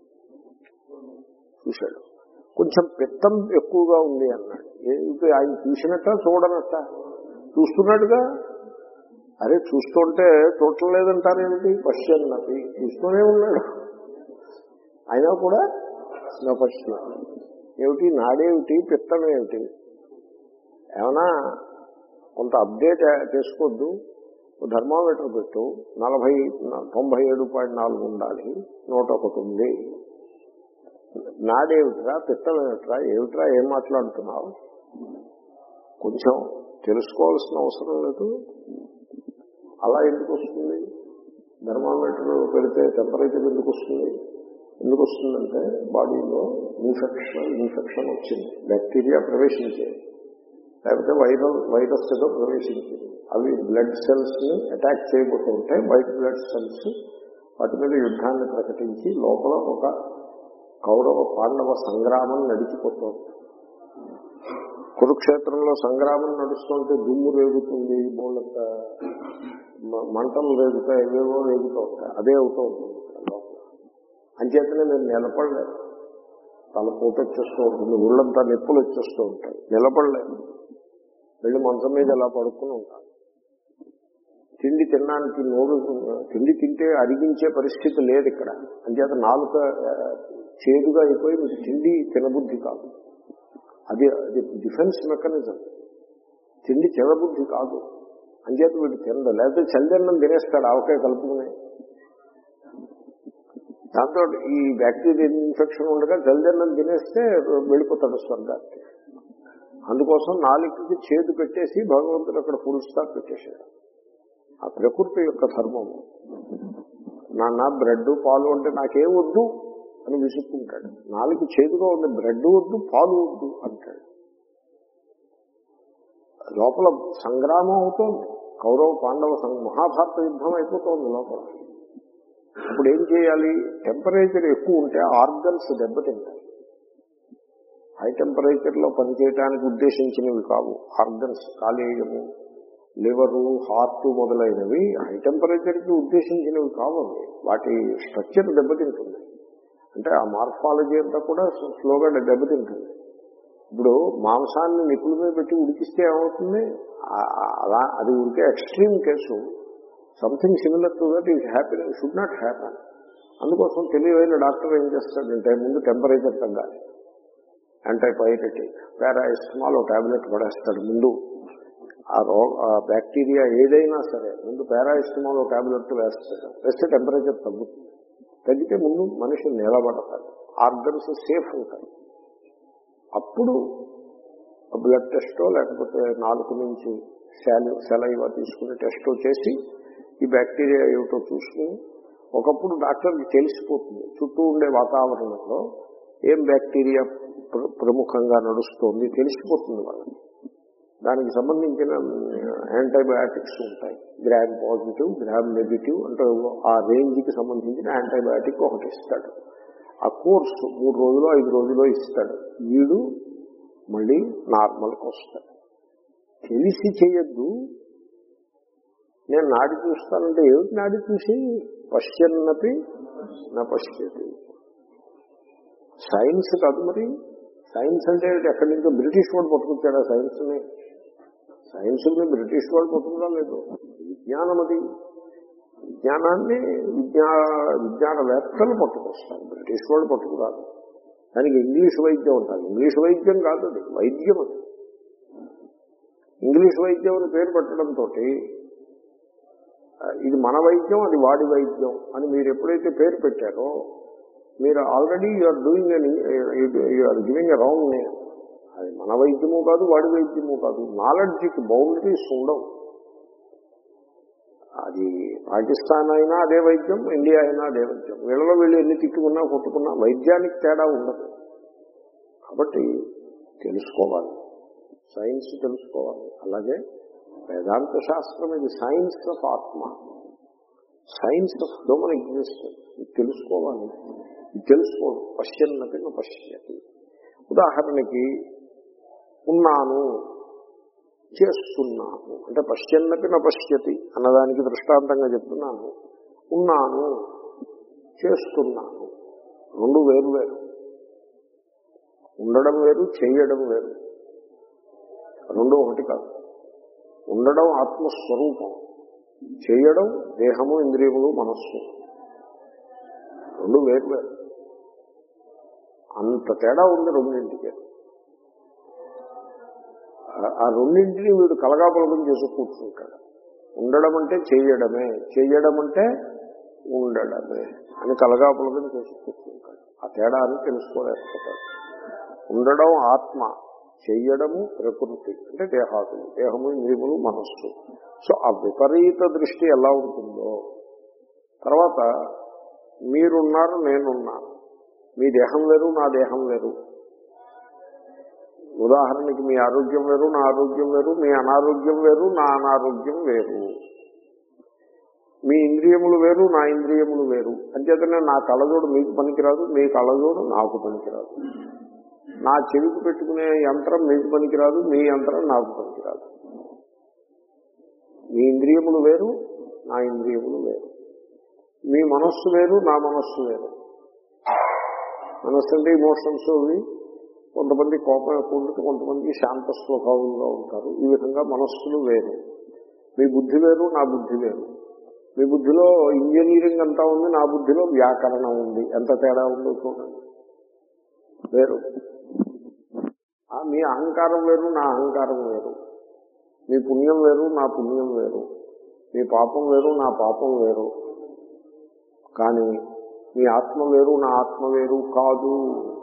చూశాడు కొంచెం పిత్తం ఎక్కువగా ఉంది అన్నాడు ఏంటి ఆయన చూసినట్ట చూడనట్ట చూస్తున్నాడుగా అరే చూస్తుంటే చూడటం లేదంటారేమిటి పశ్చన్నది చూస్తూనే ఉన్నాడు అయినా కూడా నా పశ్చిమ ఏమిటి నాడేమిటి పిత్తం ఏమిటి ఏమన్నా కొంత అప్డేట్ చేసుకోవద్దు ధర్మామీటర్ పెట్టు నలభై తొంభై ఏడు పాయింట్ నాలుగు ఉండాలి నూట ఒకటి ఉంది నాడేమిట్రా పిత్తం ఏమిట్రా ఏమిట్రా ఏం మాట్లాడుతున్నావు కొంచెం తెలుసుకోవాల్సిన అవసరం లేదు అలా ఎందుకు వస్తుంది థర్మామీటర్ పెడితే టెంపరేచర్ ఎందుకు వస్తుంది ఎందుకు వస్తుందంటే బాడీలో ఇన్ఫెక్షన్ ఇన్ఫెక్షన్ వచ్చింది బ్యాక్టీరియా ప్రవేశించేది లేకపోతే వైరల్ వైరస్ ఏదో ప్రవేశించింది అవి బ్లడ్ సెల్స్ ని అటాక్ చేయబోతూ ఉంటాయి వైట్ బ్లడ్ సెల్స్ వాటి మీద యుద్ధాన్ని ప్రకటించి లోపల ఒక కౌరవ పాండవ సంగ్రామం నడిచిపోతుంది కురుక్షేత్రంలో సంగ్రామం నడుస్తుంటే దుమ్ము రేగుతుంది బోళ్ళంత మంటలు రేగుతాయి ఏవేవో రేగుతూ ఉంటాయి అదే అవుతూ ఉంటుంది లోపల అంచేతనే నేను నిలబడలేదు తల పూట వచ్చేస్తూ ఉంటుంది ఒళ్ళంతా నొప్పులు వచ్చేస్తూ ఉంటాయి నిలబడలేదు వెళ్ళి మంచం మీద ఎలా పడుకుని ఉంటాను తిండి తినడానికి నోరు తిండి తింటే అరిగించే పరిస్థితి లేదు ఇక్కడ అంచేత నాలుక చేదుగా అయిపోయి మీకు తిండి తినబుద్ధి కాదు అది అది డిఫెన్స్ మెకానిజం తిండి తినబుద్ధి కాదు అంచేత వీడు తినడు లేకపోతే చల్దన్నం తినేస్తాడు ఆవకాయ కలుపుకుని దాంతో ఈ బ్యాక్టీరియా ఇన్ఫెక్షన్ ఉండగా జల్దన్నం తినేస్తే వెళ్ళిపోతాడు స్వర్గానికి అందుకోసం నాలుగుకి చేదు పెట్టేసి భగవంతుడు అక్కడ ఫుల్ స్టాప్ పెట్టేశాడు ఆ ప్రకృతి యొక్క ధర్మము నాన్న బ్రెడ్ పాలు అంటే నాకేం వద్దు అని విసుక్కుంటాడు నాలుగు చేదుగా ఉంది బ్రెడ్ వద్దు పాలు వద్దు అంటాడు లోపల సంగ్రామం అవుతోంది కౌరవ పాండవ మహాభారత యుద్ధం అయిపోతోంది లోపల అప్పుడు ఏం చేయాలి టెంపరేచర్ ఎక్కువ ఉంటే ఆర్గన్స్ దెబ్బతింటాయి హై టెంపరేచర్ లో పనిచేయడానికి ఉద్దేశించినవి కావు ఆర్గన్స్ కాలేయము లివరు హార్ట్ మొదలైనవి హై టెంపరేచర్ కి ఉద్దేశించినవి కావండి వాటి స్ట్రక్చర్ దెబ్బతింటుంది అంటే ఆ మార్ఫాలజీ అంతా కూడా స్లోగా దెబ్బతింటుంది ఇప్పుడు మాంసాన్ని నిపుల మీద పెట్టి ఉడికిస్తే ఏమవుతుంది అలా అది ఉడికే extreme case something similar to that is happening should not happen అందుకోసం తెలివైన డాక్టర్ ఏం చేస్తాడంటే ముందు టెంపరేచర్ తగ్గాలి యాంటీబయోటిక్ పారాయిస్టమాల్ ఒక టాబ్లెట్ పడేస్తాడు ముందు ఆ రోగ ఆ బ్యాక్టీరియా ఏదైనా సరే ముందు పారాయిస్టమాల్ ఒక టాబ్లెట్ వేస్తాడు వేస్తే టెంపరేచర్ తగ్గుతుంది తగ్గితే ముందు మనిషి నిలబడతాడు ఆర్గన్స్ సేఫ్ ఉంటాయి అప్పుడు బ్లడ్ టెస్టో లేకపోతే నాలుగు నుంచి సెల్ సెలైవా తీసుకుని టెస్టో చేసి ఈ బ్యాక్టీరియా ఏమిటో చూసుకుని ఒకప్పుడు డాక్టర్కి తెలిసిపోతుంది చుట్టూ ఉండే వాతావరణంలో ఏం బ్యాక్టీరియా ప్రముఖంగా నడుస్తోంది తెలిసిపోతుంది వాళ్ళకి దానికి సంబంధించిన యాంటీబయాటిక్స్ ఉంటాయి గ్రామ్ పాజిటివ్ గ్రామ్ నెగిటివ్ అంటే ఆ రేంజ్కి సంబంధించిన యాంటీబయాటిక్ ఒకటి ఇస్తాడు ఆ కోర్సు మూడు రోజులు ఐదు రోజులు ఇస్తాడు వీడు మళ్ళీ నార్మల్కి వస్తాడు తెలిసి చేయొద్దు నేను నాడి చూస్తానంటే ఏమిటి నాడి చూసి పశ్యన్నపి నా పశ్యతి సైన్స్ కాదు మరి సైన్స్ అంటే ఎక్కడి నుంచో బ్రిటిష్ వాడు పట్టుకొచ్చాడు ఆ సైన్స్ని సైన్స్ని బ్రిటిష్ వాడు పట్టుకురా లేదు విజ్ఞానం అది విజ్ఞానాన్ని విజ్ఞా విజ్ఞానవేత్తలు పట్టుకొస్తారు బ్రిటిష్ వాళ్ళు పట్టుకురాదు దానికి ఇంగ్లీష్ వైద్యం ఉంటుంది ఇంగ్లీష్ వైద్యం కాదు అది వైద్యం అది ఇంగ్లీష్ వైద్యం అని పేరు పెట్టడంతో ఇది మన వైద్యం అది వాడి వైద్యం అని మీరు ఎప్పుడైతే పేరు పెట్టారో మీరు already you're doing you're giving a wrong name అది మన వైద్యము కాదు వాడి వైద్యము కాదు నాలెడ్జ్కి బౌండరీస్ ఉండవు అది పాకిస్తాన్ అయినా అదే వైద్యం ఇండియా అయినా అదే వైద్యం వీళ్ళలో వీళ్ళు ఎన్ని తిట్టుకున్నా కొట్టుకున్నా వైద్యానికి తేడా ఉండదు కాబట్టి తెలుసుకోవాలి సైన్స్ తెలుసుకోవాలి అలాగే వేదాంత శాస్త్రం ఇది సైన్స్ ఆఫ్ ఆత్మ సైన్స్ ఆఫ్ హ్యూమన్ ఎగ్జిస్టెన్స్ ఇది తెలుసుకోవాలి ఇది తెలుసుకోడు పశ్యన్నతి పశ్యతి ఉదాహరణకి ఉన్నాను చేస్తున్నాను అంటే పశ్యన్నపి నపశ్యతి అన్నదానికి దృష్టాంతంగా చెప్తున్నాను ఉన్నాను చేస్తున్నాను రెండు వేరు వేరు ఉండడం వేరు చేయడం వేరు రెండు ఒకటి కాదు ఉండడం ఆత్మస్వరూపం చేయడం దేహము ఇంద్రియములు మనస్సు రెండు వేరు వేరు అంత తేడా ఉంది రెండింటికి ఆ రెండింటిని వీడు కలగాపులగం చేసి కూర్చుంటాడు ఉండడం అంటే చేయడమే చేయడం అంటే ఉండడమే అని కలగాపులగం చేసి కూర్చుంటాడు ఆ తేడా అని తెలుసుకోలేకపోతాడు ఉండడం ఆత్మ చెయ్యడము ప్రకృతి అంటే దేహాదులు దేహము ఇంద్రియములు మనస్సు సో ఆ విపరీత దృష్టి ఎలా ఉంటుందో తర్వాత మీరున్నారు నేనున్నాను మీ దేహం వేరు నా దేహం వేరు ఉదాహరణకి మీ ఆరోగ్యం వేరు నా ఆరోగ్యం వేరు మీ అనారోగ్యం వేరు నా అనారోగ్యం వేరు మీ ఇంద్రియములు వేరు నా ఇంద్రియములు వేరు అంచేతనే నా కళ్ళజోడు మీకు పనికిరాదు మీ కళ్ళజోడు నాకు పనికిరాదు నా చెవికి పెట్టుకునే యంత్రం మీకు పనికిరాదు మీ యంత్రం నాకు పనికిరాదు మీ ఇంద్రియములు వేరు నా ఇంద్రియములు వేరు మీ మనస్సు వేరు నా మనస్సు వేరు మనస్సు అంటే ఇమోషన్స్ అవి కొంతమంది కోపం ఎక్కువ ఉంటుంది కొంతమంది శాంత స్వభావంగా ఉంటారు ఈ విధంగా మనస్సులు వేరు మీ బుద్ధి వేరు నా బుద్ధి వేరు మీ బుద్ధిలో ఇంజనీరింగ్ అంతా ఉంది నా బుద్ధిలో వ్యాకరణం ఉంది ఎంత తేడా ఉందో చూడండి వేరు మీ అహంకారం వేరు నా అహంకారం వేరు మీ పుణ్యం వేరు నా పుణ్యం వేరు మీ పాపం వేరు నా పాపం వేరు కానీ మీ ఆత్మ వేరు నా ఆత్మ వేరు కాదు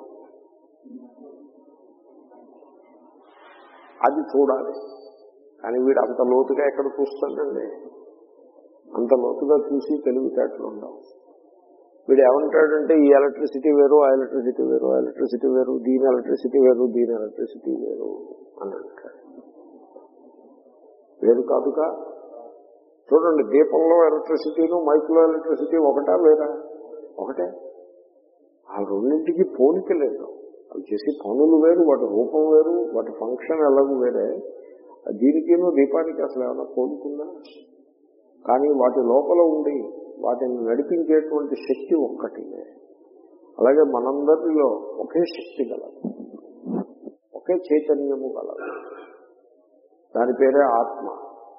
అది చూడాలి కానీ వీడు అంత లోతుగా ఎక్కడ చూస్తాడండి అంత లోతుగా చూసి తెలివితేటలు ఉండవు వీడు ఏమంటాడంటే ఈ ఎలక్ట్రిసిటీ వేరు ఆ ఎలక్ట్రిసిటీ వేరు ఆ ఎలక్ట్రిసిటీ వేరు దీని ఎలక్ట్రిసిటీ వేరు దీని ఎలక్ట్రిసిటీ వేరు అని అంటాడు వేరు కాదుగా చూడండి దీపంలో ఎలక్ట్రిసిటీను మైక్లో ఎలక్ట్రిసిటీ ఒకటా వేరా ఒకటే ఆ రెండింటికి పోలిక లేదు అవి చేసే పనులు వేరు వాటి రూపం వేరు వాటి ఫంక్షన్ ఎలాగూ వేరే దీనికినూ దీపానికి అసలు ఏమైనా పోలుకుందా కానీ వాటి లోపల ఉండి వాటిని నడిపించేటువంటి శక్తి ఒక్కటి అలాగే మనందరిలో ఒకే శక్తి గలదు ఒకే చైతన్యము గలదు దాని పేరే ఆత్మ